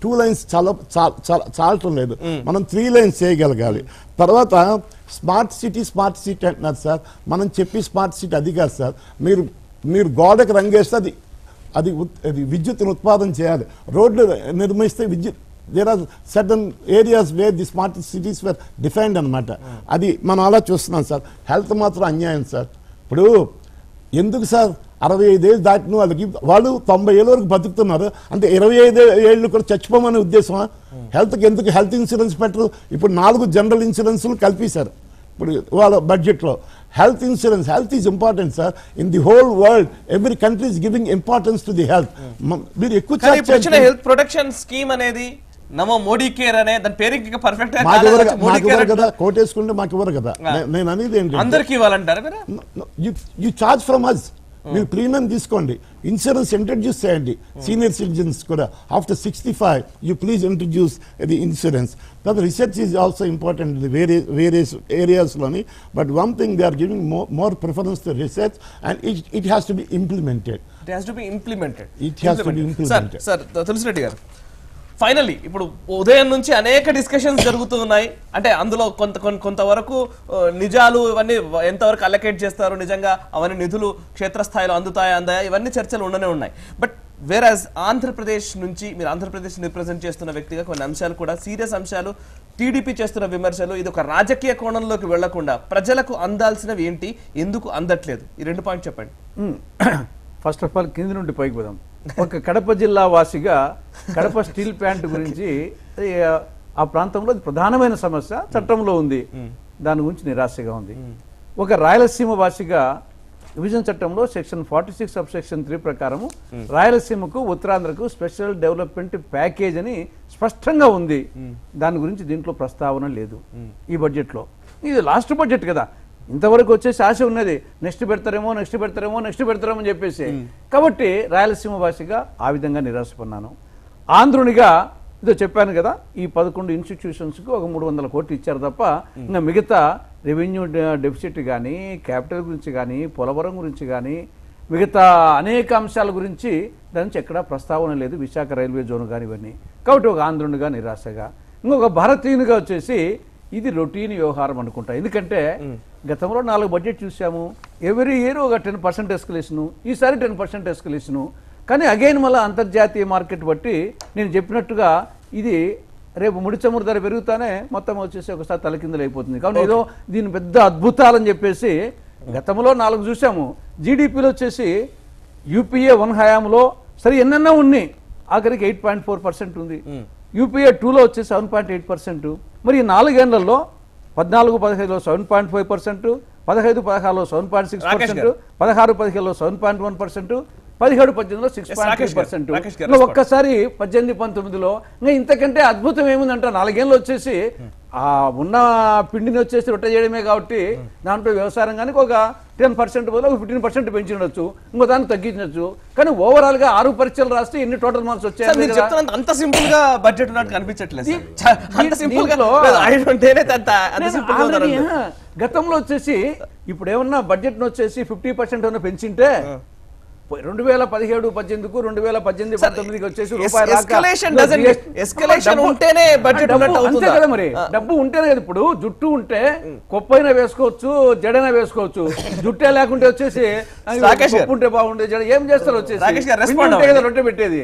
two lines చాలా చా- చాలా చాలటం లేదు మనం త్రీ లైన్స్ చేయగలగాలి తర్వాత స్మార్ట్ సిటీ స్మార్ట్ సిటీ అంటున్నారు సార్ మనం చెప్పి స్మార్ట్ సిటీ అది కాదు సార్ మీరు మీరు గోడకు రంగేస్తే అది అది ఉత్- అది విద్యుత్తును ఉత్పాదన చేయాలి రోడ్లు నిర్మిస్తే విద్యుత్ there are certain areas where the smart cities were defined అనమాట అది మనం అలా చూస్తున్నాం సార్ హెల్త్ మాత్రం అన్యాయం సార్ ఇప్పుడు ఎందుకు సార్ అరవై ఐదేళ్ళు దాటిన వాళ్ళకి వాళ్ళు తొంభై ఏళ్ళ వరకు బతుకుతున్నారు అంటే ఇరవై ఐదు ఏళ్ళు కూడా చచ్చిపోమనే ఉద్దేశమా హెల్త్కి ఎందుకు హెల్త్ ఇన్సూరెన్స్ పెట్టరు ఇప్పుడు నాలుగు జనరల్ ఇన్సూరెన్స్లు కల్పించారు ఇప్పుడు వాళ్ళ బడ్జెట్లో health insurance health is important sir in the whole world every country is giving importance to the health మీరు ఎక్కువ కానీ ఇప్పుడు charge వచ్చిన చేయండి. హెల్త్ ప్రొటెక్షన్ స్కీమ్ అనేది నమో మోడీ కేర్ అనే దాని పేరు ఇంకా పర్ఫెక్ట్ గా మాకు ఇవ్వరు కాలేదు. మోడీ మాకు కేర్ ఇవ్వరు కదా అంటారు. కోటేసుకుంటే మాకు ఇవ్వరు కదా నే- నేను అనేది ఏంటి అందరికి ఇవ్వాలంటారా మీరు యూ చార్జ్ ఫ్రమ్ అస్ మీరు ప్రీమియం తీసుకోండి ఇన్సూరెన్స్ ఇంట్రడ్యూస్ చేయండి సీనియర్ సిటిజన్స్ కూడా after sixty five you please introduce the insurance తర్వాత రిసెర్చ్ ఈజ్ ఆల్సో ఇంపార్టెంట్ వేరే వేరియస్ ఏరియాస్లోని but one thing they are giving more more preference to research and it it has to be implemented it has to be implemented It has to be implemented. Sir sir Tulasireddy గారు finally ఇప్పుడు ఉదయం నుంచి అనేక discussions జరుగుతూ ఉన్నాయి అంటే అందులో కొంత కొన్- కొంతవరకు ఆ, నిజాలు ఇవన్నీ వ- ఎంతవరకు అలకేట్ చేస్తారు నిజంగా అవన్నీ నిధులు క్షేత్రస్థాయిలో అందుతాయా అందాయా ఇవన్నీ చర్చలు ఉండనే ఉన్నాయి బట్ వేరాజ్ ఆంధ్రప్రదేశ్ నుంచి మీరు ఆంధ్రప్రదేశ్ రిప్రజెంట్ చేస్తున్న వ్యక్తిగా కొన్ని అంశాలు కూడా సీరియస్ అంశాలు టీడీపీ చేస్తున్న విమర్శలు ఇది ఒక రాజకీయ కోణంలోకి వెళ్లకుండా ప్రజలకు అందాల్సినవి ఏంటి ఎందుకు అందట్లేదు ఈ రెండు పాయింట్ చెప్పండి ఫస్ట్ ఆఫ్ ఆల్ కింది నుండి పైకి పోదాం ఒక కడప జిల్లా వాసిగా కడప స్టీల్ ప్లాంట్ గురించి అది, ఆ ప్రాంతంలో అది ప్రధానమైన సమస్య చట్టంలో ఉంది దాని గురించి నిరాశగా ఉంది ఒక రాయలసీమ వాసిగా విభజన చట్టంలో section forty six sub section three ప్రకారము రాయలసీమకు ఉత్తరాంధ్రకు స్పెషల్ డెవలప్మెంట్ ప్యాకేజ్ అని స్పష్టంగా ఉంది దాని గురించి దీంట్లో ప్రస్తావన లేదు ఈ బడ్జెట్లో ఇది లాస్ట్ బడ్జెట్ కదా ఇంతవరకు వచ్చేసి ఆశ ఉన్నది నెక్స్ట్ పెడతారేమో నెక్స్ట్ పెడతారేమో నెక్స్ట్ పెడతారేమో అని చెప్పేసి కాబట్టి రాయలసీమ భాషగా ఆ విధంగా నిరాశపడినాను ఆంధ్రునిగా ఇదో చెప్పాను కదా ఈ పదకొండు ఇన్స్టిట్యూషన్స్కి ఒక మూడు వందల కోట్లు ఇచ్చారు తప్ప ఇంకా మిగతా రెవెన్యూ డెఫిసిట్ కానీ క్యాపిటల్ గురించి కానీ పోలవరం గురించి కానీ మిగతా అనేక అంశాల గురించి దాని నుంచి ఎక్కడా ప్రస్తావన లేదు విశాఖ రైల్వే జోన్ కానీ ఇవన్నీ కాబట్టి ఒక ఆంధ్రునిగా నిరాశగా ఇంకొక భారతీయునిగా వచ్చేసి ఇది రొటీన్ వ్యవహారం అనుకుంటా ఎందుకంటే గతంలో నాలుగు బడ్జెట్ చూసాము ఎవ్రీ ఇయర్ ఒక టెన్ పర్సెంట్ ఎస్కలేషను ఈసారి టెన్ పర్సెంట్ ఎస్కలేషను కానీ అగైన్ మళ్ళీ అంతర్జాతీయ మార్కెట్ బట్టి నేను చెప్పినట్టుగా ఇది రేపు ముడి చమురు ధర పెరుగుతానే మొత్తం వచ్చేసి ఒకసారి తలకిందులు అయిపోతుంది కాబట్టి ఏదో దీని పెద్ద అద్భుతాలని చెప్పేసి గతంలో నాలుగు చూసాము జీడిపిలో వచ్చేసి యూపీఏ వన్ హయాంలో సరే ఎన్నెన్నో ఉన్నాయి ఆఖరికి ఎయిట్ పాయింట్ ఫోర్ పర్సెంట్ ఉంది యూపీఏ టూలో వచ్చేసి సెవెన్ పాయింట్ ఎయిట్ పర్సెంట్ మరి ఈ నాలుగేళ్లలో పద్నాలుగు పదహైదులో సెవెన్ పాయింట్ ఫైవ్ పర్సెంట్ పదహైదు పదహారులో seven point six Rakesh percent గారు. పదహారు పదిహేడులో సెవెన్ పాయింట్ వన్ పర్సెంట్ పదిహేడు పద్దెనిమిదిలో six Yes, point Rakesh three గారు. పర్సెంట్ రాకేష్ గారు, ఇంకా respond. ఒక్కసారి పద్దెనిమిది పంతొమ్మిదిలో ఇంకా ఇంతకంటే అద్భుతం ఏముందంటే నాలుగేళ్ళు వచ్చేసి ఆ ఉన్న పిండిని వచ్చేసి రొట్టె చేయడమే కాబట్టి దాంట్లో వ్యవసాయ రంగానికి ఒక టెన్ పర్సెంట్ బదులు ఒక ఫిఫ్టీన్ పర్సెంట్ పెంచుండొచ్చు ఇంకో దాన్ని తగ్గించవచ్చు కానీ ఓవరాల్ గా ఆరు పరీక్షలు రాస్తే ఎన్ని టోటల్ మార్క్స్ సార్ మీరు వచ్చాయి చెప్తున్నంత అంత సింపుల్ గా బడ్జెట్ ఉన్నట్టు కనిపించట్లేదు సార్. దీ- చ- అంత దీ- సింపుల్ గా దీంట్లో- లేదు, I don't know, నేనైతే అంత అంత నేను సింపుల్ గా already, ఉన్నారు ఆ, గతంలో వచ్చేసి ఇప్పుడు ఏమన్నా బడ్జెట్ వచ్చేసి ఫిఫ్టీ పర్సెంట్ ఏమన్నా పెంచింటే రెండు వేల పదిహేడు పద్దెనిమిదికు రెండు వేల పద్దెనిమిది పంతొమ్మిదికి వచ్చేసి రూపాయి రాక- escalation doesn't- GST escalation డబ్బు- ఉంటేనే budget డబ్బు ఉన్నట్టు అంతే అవుతుందా? కదా మరి డబ్బు ఉంటేనే కదా ఇప్పుడు జుట్టు ఉంటే కొప్పైనా వేసుకోవచ్చు జడైనా వేసుకోవచ్చు జుట్టే లేకుంటే వచ్చేసి ఆ, రాకేష్ గారు. కొప్పు ఉంటే బాగుండే జడ ఏం చేస్తారు వచ్చేసి రాకేష్ గారు, respond పిండి ఉంటే కదా అవ్వండి. రొట్టె పెట్టేది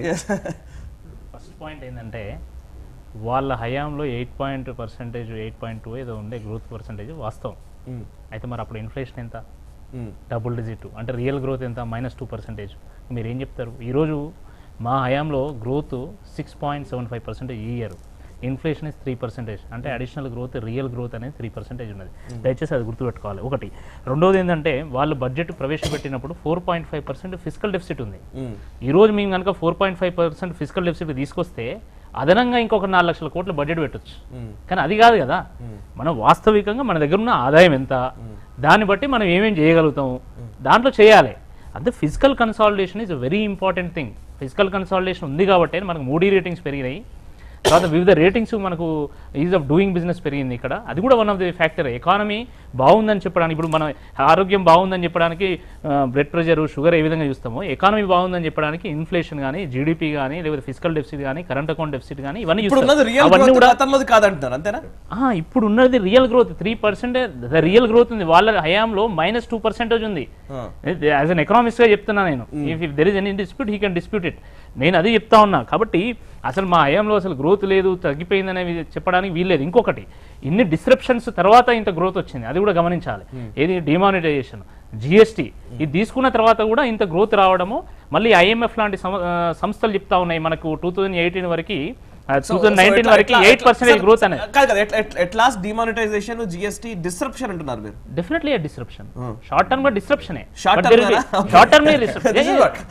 ఫస్ట్ పాయింట్ ఏంటంటే వాళ్ళ హయాంలో eight point percentage eight point two ఏదో ఉండే గ్రోత్ పర్సెంటేజ్ వాస్తవం అయితే మరి అప్పుడు ఇన్ఫ్లేషన్ ఎంత డబుల్ డిజిట్ అంటే రియల్ గ్రోత్ ఎంత మైనస్ టూ పర్సెంటేజ్ మీరు ఏం చెప్తారు ఈరోజు మా హయాంలో growth six point seven five percentage ఈ year inflation is three percentage అంటే అడిషనల్ గ్రోత్ రియల్ గ్రోత్ అనేది త్రీ పర్సెంటేజ్ ఉన్నది దయచేసి అది గుర్తుపెట్టుకోవాలి ఒకటి రెండోది ఏంటంటే వాళ్ళు బడ్జెట్ ప్రవేశపెట్టినప్పుడు four point five percent physical deficit ఉంది ఈ రోజు మేము కనుక four point five percent physical deficit తీసుకొస్తే అదనంగా ఇంకొక నాలుగు లక్షల కోట్ల బడ్జెట్ పెట్టొచ్చు కానీ అది కాదు కదా మనం వాస్తవికంగా మన దగ్గర ఉన్న ఆదాయం ఎంత దాన్ని బట్టి మనం ఏమేం చేయగలుగుతాం దాంట్లో చేయాలి అంటే physical consolidation is very important thing physical consolidation ఉంది కాబట్టి మనకు మూడీ రేటింగ్స్ పెరిగినాయి తర్వాత వివిధ రేటింగ్స్ మనకు ఈజ్ ఆఫ్ డూయింగ్ బిజినెస్ పెరిగింది ఇక్కడ అది కూడా one of the factor economy బాగుందని చెప్పడానికి ఇప్పుడు మన ఆరోగ్యం బాగుందని చెప్పడానికి బ్లడ్ ప్రెషర్ షుగర్ ఏ విధంగా చూస్తామో ఎకానమీ బాగుందని చెప్పడానికి ఇన్ఫ్లేషన్ కానీ జీడిపి కానీ లేకపోతే ఫిజికల్ డెఫిసిట్ కానీ కరెంట్ అకౌంట్ డెఫిసిట్ కానీ ఇవన్నీ ఇప్పుడు ఉన్నది చూస్తారు. రియల్ అవన్నీ గ్రోత్ కూడా గతంలోది కాదంటున్నారు అంతేనా ఆ, ఇప్పుడు ఉన్నది real growth three percent real growth ఉంది వాళ్ళ హయాంలో మైనస్ టూ పర్సెంటేజ్ ఉంది యాజ్ అన్ ఎకనామిక్స్ గా చెప్తున్నా నేను if if there is any dispute he can dispute it నేను అది చెప్తా ఉన్నా కాబట్టి అసలు మా హయాంలో అసలు గ్రోత్ లేదు తగ్గిపోయింది అనేది చెప్పడానికి వీల్లేదు ఇంకొకటి ఇన్ని డిస్క్రిప్షన్స్ తర్వాత ఇంత గ్రోత్ వచ్చింది అది కూడా గమనించాలి ఏది డిమానిటైజేషన్ జిఎస్టీ ఇది తీసుకున్న తర్వాత కూడా ఇంత గ్రోత్ రావడము మళ్ళీ ఐఎంఎఫ్ లాంటి సమ- ఆ, సంస్థలు చెప్తా ఉన్నాయి మనకు టూ థౌజండ్ ఎయిటీన్ వరకు టూ థౌజండ్ నైన్టీన్ వరకు ఎయిట్ పర్సెంటేజ్ గ్రోత్ అనేది కాదు కదా at last demonetization GST disruption అంటున్నారు మీరు డెఫినెట్లీ డిస్రప్షన్ షార్ట్ టర్మ్ గా డిస్రప్షనే Short term గానా? Short term This is what?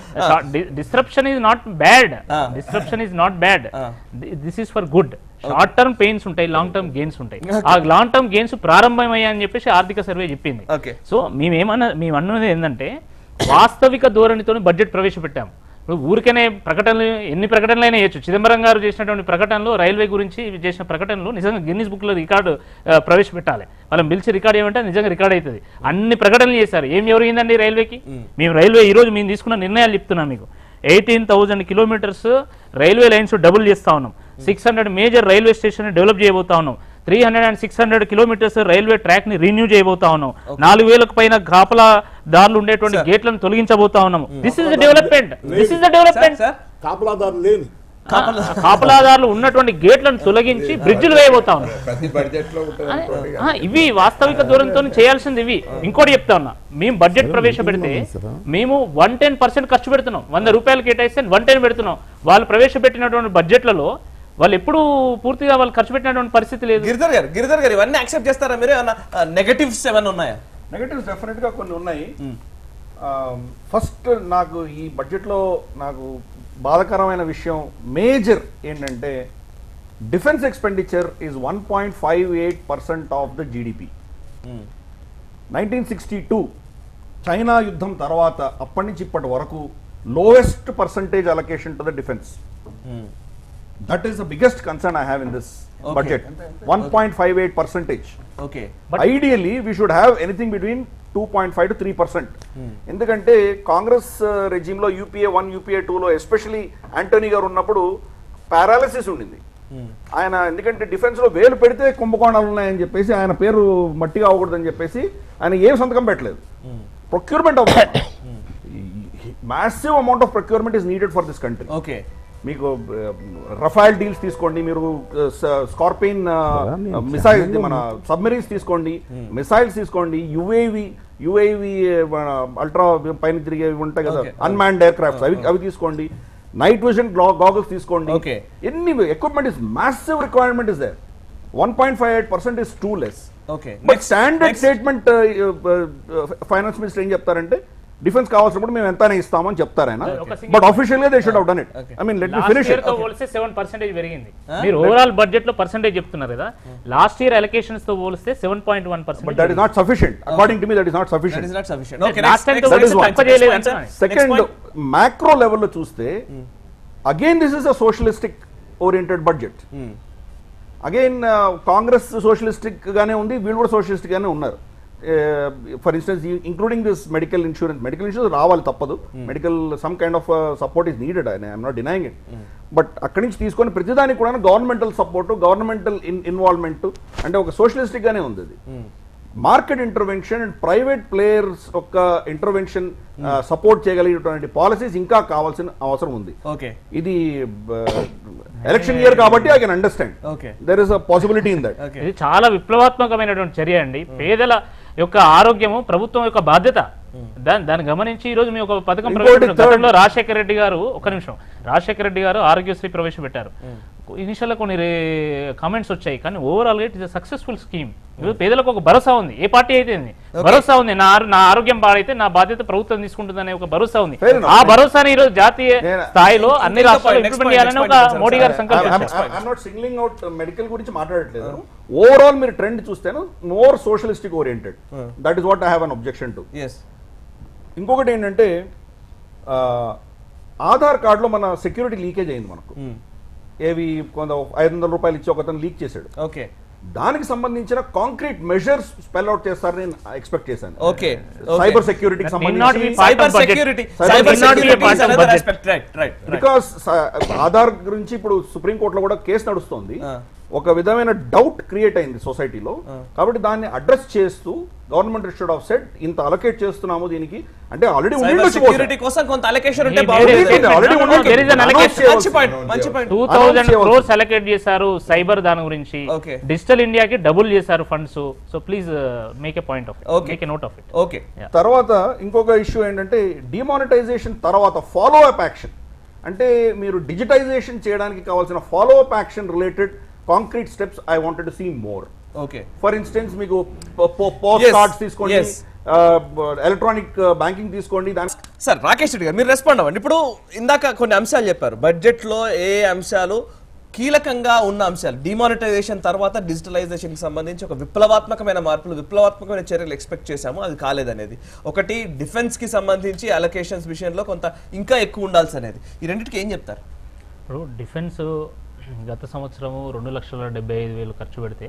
Disruption is not bad Ah. Disruption is not bad Ah. This is for good short term pains ఉంటాయి long term gains ఉంటాయి ఆ long term gains ప్రారంభమయ్యాయని చెప్పేసి ఆర్థిక survey చెప్పింది Okay. So మేమేమన్నా మేము అన్నది ఏంటంటే వాస్తవిక ధోరణితో బడ్జెట్ ప్రవేశపెట్టాం ఇప్పుడు ఊరికనే ప్రకటనలు ఎన్ని ప్రకటనలైనా చేయొచ్చు చిదంబరం గారు చేసినటువంటి ప్రకటనలు రైల్వే గురించి చేసిన ప్రకటనలు నిజంగా గిన్నిస్ బుక్ లో రికార్డు ఆ, ప్రవేశపెట్టాలి వాళ్ళని పిలిచి రికార్డ్ ఏమంటే నిజంగా రికార్డ్ అవుతుంది అన్ని ప్రకటనలు చేశారు ఏం జరిగిందండి రైల్వేకి మేము రైల్వే ఈ రోజు మేము తీసుకున్న నిర్ణయాలు చెప్తున్నాం మీకు eighteen thousand kilometers railway lines double చేస్తా ఉన్నాం six hundred major railway station develop చేయబోతా ఉన్నాం three hundred and six hundred kilometers railway track ని రిన్యూ చేయబోతా ఉన్నాం నాలుగు వేలకు పైన కాపలా దారులు ఉండేటువంటి గేట్లను తొలగించబోతా ఉన్నాము this is the development this is the development sir కాపలాదారు లేని కాపలాదారులు ఉన్నటువంటి గేట్లను తొలగించి బ్రిడ్జిలు వేయబోతా ఉన్నాం ప్రతి బడ్జెట్ లో ఆ, ఇవి వాస్తవిక దూరంతో చేయాల్సింది ఇవి ఇంకోటి చెప్తా ఉన్నా మేము బడ్జెట్ ప్రవేశపెడితే మేము వన్ టెన్ పర్సెంట్ ఖర్చు పెడుతున్నాం వంద రూపాయలు కేటాయిస్తే వన్ టెన్ పెడుతున్నాం వాళ్ళు ప్రవేశపెట్టినటువంటి బడ్జెట్లలో వాళ్ళు ఎప్పుడు పూర్తిగా వాళ్ళు ఖర్చు పెట్టినటువంటి పరిస్థితి లేదు గిరిధర్ గారు గిరిధర్ గారు ఇవన్నీ యాక్సెప్ట్ చేస్తారా మీరు ఏమన్నా నెగటివ్స్ ఏమైనా ఉన్నాయా నెగటివ్స్ డెఫినెట్ గా కొన్ని ఉన్నాయి ఫస్ట్ నాకు ఈ బడ్జెట్ లో నాకు బాధకరమైన విషయం మేజర్ ఏంటంటే defence expenditure is one point five eight percent of the GDP nineteen sixty two China యుద్ధం తర్వాత అప్పటి నుంచి ఇప్పటి వరకు lowest percentage allocation to the defence that is the biggest concern I have in this Okay. Budget one point five eight percentage okay ideally we should have anything between two point five to three percent ఎందుకంటే కాంగ్రెస్ రెజిమ్లో UPA one UPA టూలో especially Antony గారు ఉన్నప్పుడు paralysis ఉండింది ఆయన ఎందుకంటే defence లో వేలు పెడితే కుంభకోణాలు ఉన్నాయని చెప్పేసి ఆయన పేరు మట్టిగా అవ్వకూడదని చెప్పేసి ఆయన ఏం సంతకం పెట్టలేదు procurement massive amount of procurement is needed for this country okay మీకు రఫైల్ డీల్స్ తీసుకోండి మీరు స్కార్పిన్ మిసైల్ మన సబ్మెరీన్స్ తీసుకోండి మిసైల్స్ తీసుకోండి యుఏవి యుఏవి మన అల్ట్రా పైన తిరిగేవి ఉంటాయి కదా Okay. అన్మాన్డ్ ఎయిర్ క్రాఫ్ట్స్ అవి అవి తీసుకోండి నైట్ విజన్ గాగల్స్ తీసుకోండి Okay. ఎన్ని equipment is massive requirement is there one point five eight percent is too less okay but standard statement finance minister ఏం చెప్తారంటే డిఫెన్స్ కావాల్సినప్పుడు మేము ఎంతైనా ఇస్తామని చెప్తారు ఆయన ఒక single- బట్ ఆఫీషియల్ గా they should have done it Okay. I mean let me last finish year తో పోలిస్తే సెవెన్ పర్సెంటేజ్ పెరిగింది మీరు ఓవరాల్ బడ్జెట్ లో పర్సెంటేజ్ చెప్తున్నారు కదా లాస్ట్ ఇయర్ అలొకేషన్స్ తో పోలిస్తే seven point one but that is not sufficient according to me that is not that sufficient is not sufficient okay Last time తో that is పోలిస్తే one. తక్కువ చేయలేదు అంటున్నాను. సెకండ్ మ్యాక్రో లెవెల్లో చూస్తే again this is a socialistic oriented budget again Congress socialistic గానే ఉంది వీళ్ళు కూడా సోషలిస్టిక్ గానే ఉన్నారు for instance including this medical insurance medical insurance రావాలి తప్పదు medical some kind of support is needed I'm not denying it but అక్కడి నుంచి తీసుకొని ప్రతిదానికి కూడా గవర్నమెంటల్ సపోర్ట్ గవర్నమెంటల్ ఇన్వాల్వ్మెంట్ అంటే ఒక సోషలిస్టిక్ గానే ఉంది అది market intervention and private players యొక్క ఇంటర్వెన్షన్ సపోర్ట్ చేయగలిగినటువంటి పాలసీస్ ఇంకా కావాల్సిన అవసరం ఉంది ఓకే ఇది ఎలక్షన్ ఇయర్ కాబట్టి I can understand Okay. There is a possibility in that okay ఇది చాలా విప్లవాత్మకమైనటువంటి చర్య అండి పేదల యొక్క ఆరోగ్యము ప్రభుత్వం యొక్క బాధ్యత దాన్ని దాన్ని గమనించి ఈ రోజు మేము ఒక పథకం ఇంకోటి ప్రవేశపెట్టాం third- గతంలో రాజశేఖర రెడ్డి గారు ఒక నిమిషం రాజశేఖర రెడ్డి గారు ఆరోగ్యశ్రీ ప్రవేశపెట్టారు ఇనిషియల్ కొన్ని కామెంట్స్ వచ్చాయి కానీ ఓవరాల్ గా ఇట్ ఇస్ సక్సెస్ఫుల్ స్కీమ్ పేదలకు ఒక భరోసా ఉంది ఏ పార్టీ అయితే ఏంది భరోసా ఉంది నా ఆరో- నా ఆరోగ్యం పాడైతే నా బాధ్యత ప్రభుత్వం తీసుకుంటుందనే ఒక భరోసా ఉంది Fair enough. ఆ భరోసాని ఈ రోజు జాతీయ నేను- స్థాయిలో అన్ని ఇంకొక రాష్ట్రాలు point, next ఇంప్లిమెంట్ point, చేయాలని next ఒక point, మోడీ గారు sir. సంకల్పించారు I'm not singling out medical గురించి మాట్లాడట్లేదు ఓవరాల్ మీరు ట్రెండ్ చూస్తేను more socialistic oriented that is what I have an objection to yes ఇంకొకటి ఏంటంటే ఆ, ఆధార్ కార్డులో మన సెక్యూరిటీ లీకేజ్ అయింది మనకు ఏవి కొంత ఐదు వందల రూపాయలు ఇచ్చి ఒకతను లీక్ చేశాడు ఓకే దానికి సంబంధించిన కాంక్రీట్ మెజర్స్ స్పెల్ అవుట్ చేస్తారని నేను ఎక్స్పెక్ట్ చేశాను ఓకే సైబర్ సెక్యూరిటీకి That need not be సంబంధించి part cyber of budget. Security Cyber cyber security security part of budget. Right right because Aadhaar గురించి ఇప్పుడు సుప్రీంకోర్టులో కూడా కేసు నడుస్తోంది ఆ. ఒక విధమైన డౌట్ క్రియేట్ అయింది సొసైటీలో కాబట్టి దాన్ని అడ్రస్ చేస్తూ గవర్నమెంట్ షుడ్ ఆఫ్ సెట్ ఇంత అలొకేట్ చేస్తున్నాము దీనికి అంటే ఆల్రెడీ సైబర్ సెక్యూరిటీ కోసం కొంత అలొకేషన్ ఉంటే He బాగుంటుంది made a statement. already No, no, ఉంది. there is an Announce allocation. చేయవలసింది. మంచి పాయింట్ మంచి పాయింట్ టూ Announce థౌజండ్ చేయవలసింది. క్రోర్స్ అలొకేట్ చేశారు సైబర్ దాని గురించి Okay. డిజిటల్ ఇండియాకి డబుల్ చేశారు funds so please make a point of Okay. Make a note of it okay తర్వాత ఇంకొక ఇష్యూ ఏంటంటే డిమానిటైజేషన్ తర్వాత ఫాలో అప్ యాక్షన్ అంటే మీరు డిజిటైజేషన్ చేయడానికి కావాల్సిన follow up action related concrete steps I wanted to see more okay for instance మీకు post Yes, cards తీసుకోండి yes. ఎలక్ట్రానిక్ బ్యాంకింగ్ తీసుకోండి దాని సార్ రాకేష్ రెడ్డి గారు మీరు రెస్పాండ్ అవ్వండి ఇప్పుడు ఇందాక కొన్ని అంశాలు చెప్పారు బడ్జెట్ లో ఏ ఏ అంశాలు కీలకంగా ఉన్న అంశాలు డిమానిటైజేషన్ తర్వాత డిజిటలైజేషన్ కి సంబంధించి ఒక విప్లవాత్మకమైన మార్పులు విప్లవాత్మకమైన చర్యలు ఎక్స్పెక్ట్ చేశాము అది కాలేదనేది ఒకటి డిఫెన్స్ కి సంబంధించి అలొకేషన్స్ విషయంలో కొంత ఇంకా ఎక్కువ ఉండాల్సి అనేది ఈ రెండింటికి ఏం చెప్తారు ఇప్పుడు డిఫెన్స్ గత సంవత్సరము రెండు లక్షల డెబ్బై ఐదు వేలు ఖర్చు పెడితే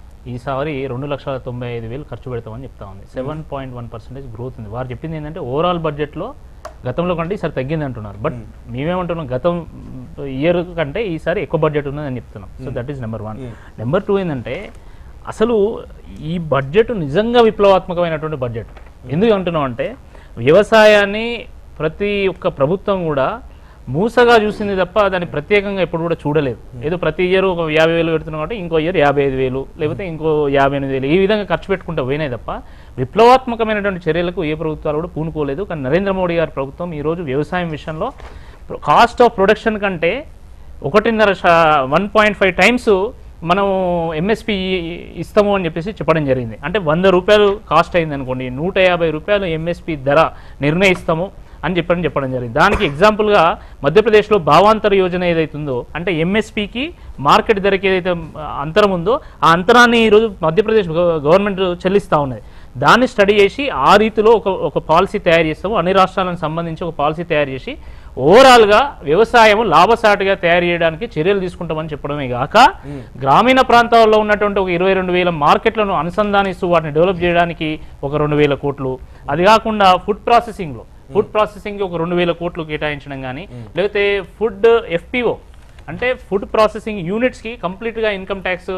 ఈసారి రెండు లక్షల తొంభై ఐదు వేలు ఖర్చు పెడతామని చెప్తా ఉంది seven point one percentage growth ఉంది వారు చెప్పింది ఏంటంటే ఓవరాల్ బడ్జెట్లో గతంలో కంటే ఈసారి తగ్గింది అంటున్నారు బట్ మేమేమంటున్నాం గతం ఇయర్ కంటే ఈసారి ఎక్కువ బడ్జెట్ ఉన్నదని చెప్తున్నాం so that is number one number two ఏంటంటే అసలు ఈ బడ్జెట్ నిజంగా విప్లవాత్మకమైనటువంటి బడ్జెట్ ఎందుకు అంటున్నాం అంటే వ్యవసాయాన్ని ప్రతి ఒక్క ప్రభుత్వం కూడా మూసగా చూసింది తప్ప దాన్ని ప్రత్యేకంగా ఎప్పుడు కూడా చూడలేదు ఏదో ప్రతి ఇయర్ ఒక యాభై వేలు పెడుతున్నాం కాబట్టి ఇంకో ఇయర్ యాభై ఐదు వేలు లేకపోతే ఇంకో యాభై ఎనిమిది వేలు ఈ విధంగా ఖర్చు పెట్టుకుంటూ పోయినాయి తప్ప విప్లవాత్మకమైనటువంటి చర్యలకు ఏ ప్రభుత్వాలు కూడా పూనుకోలేదు కానీ నరేంద్ర మోడీ గారి ప్రభుత్వం ఈరోజు వ్యవసాయం విషయంలో కాస్ట్ ఆఫ్ ప్రొడక్షన్ కంటే ఒకటిన్నర వన్ పాయింట్ ఫైవ్ టైమ్స్ మనం ఎంఎస్పి ఇస్తాము అని చెప్పేసి చెప్పడం జరిగింది అంటే వంద రూపాయలు కాస్ట్ అయింది అనుకోండి నూట యాభై రూపాయలు ఎంఎస్పి ధర నిర్ణయిస్తాము అని చెప్పడం చెప్పడం జరిగింది దానికి ఎగ్జాంపుల్గా మధ్యప్రదేశ్లో భావాంతర యోజన ఏదైతుందో అంటే ఎంఎస్పికి మార్కెట్ ధరకి ఏదైతే ఆ, అంతరం ఉందో ఆ అంతరాన్ని ఈరోజు మధ్యప్రదేశ్ గవ- గవర్నమెంట్ చెల్లిస్తూ ఉన్నది దాన్ని స్టడీ చేసి ఆ రీతిలో ఒక ఒక పాలసీ తయారు చేస్తాము అన్ని రాష్ట్రాలకు సంబంధించి ఒక పాలసీ తయారు చేసి ఓవరాల్గా వ్యవసాయం లాభసాటిగా తయారు చేయడానికి చర్యలు తీసుకుంటామని చెప్పడమే కాక గ్రామీణ ప్రాంతాల్లో ఉన్నటువంటి ఒక ఇరవై రెండు వేల మార్కెట్లను అనుసంధానిస్తూ వాటిని డెవలప్ చేయడానికి ఒక రెండు వేల కోట్లు అది కాకుండా ఫుడ్ ప్రాసెసింగ్లో ఫుడ్ ప్రాసెసింగ్ ఒక రెండు వేల కోట్లు కేటాయించడం కానీ లేకపోతే ఫుడ్ ఎఫ్పిఓ అంటే ఫుడ్ ప్రాసెసింగ్ యూనిట్స్ కి కంప్లీట్ గా ఇన్కమ్ ట్యాక్స్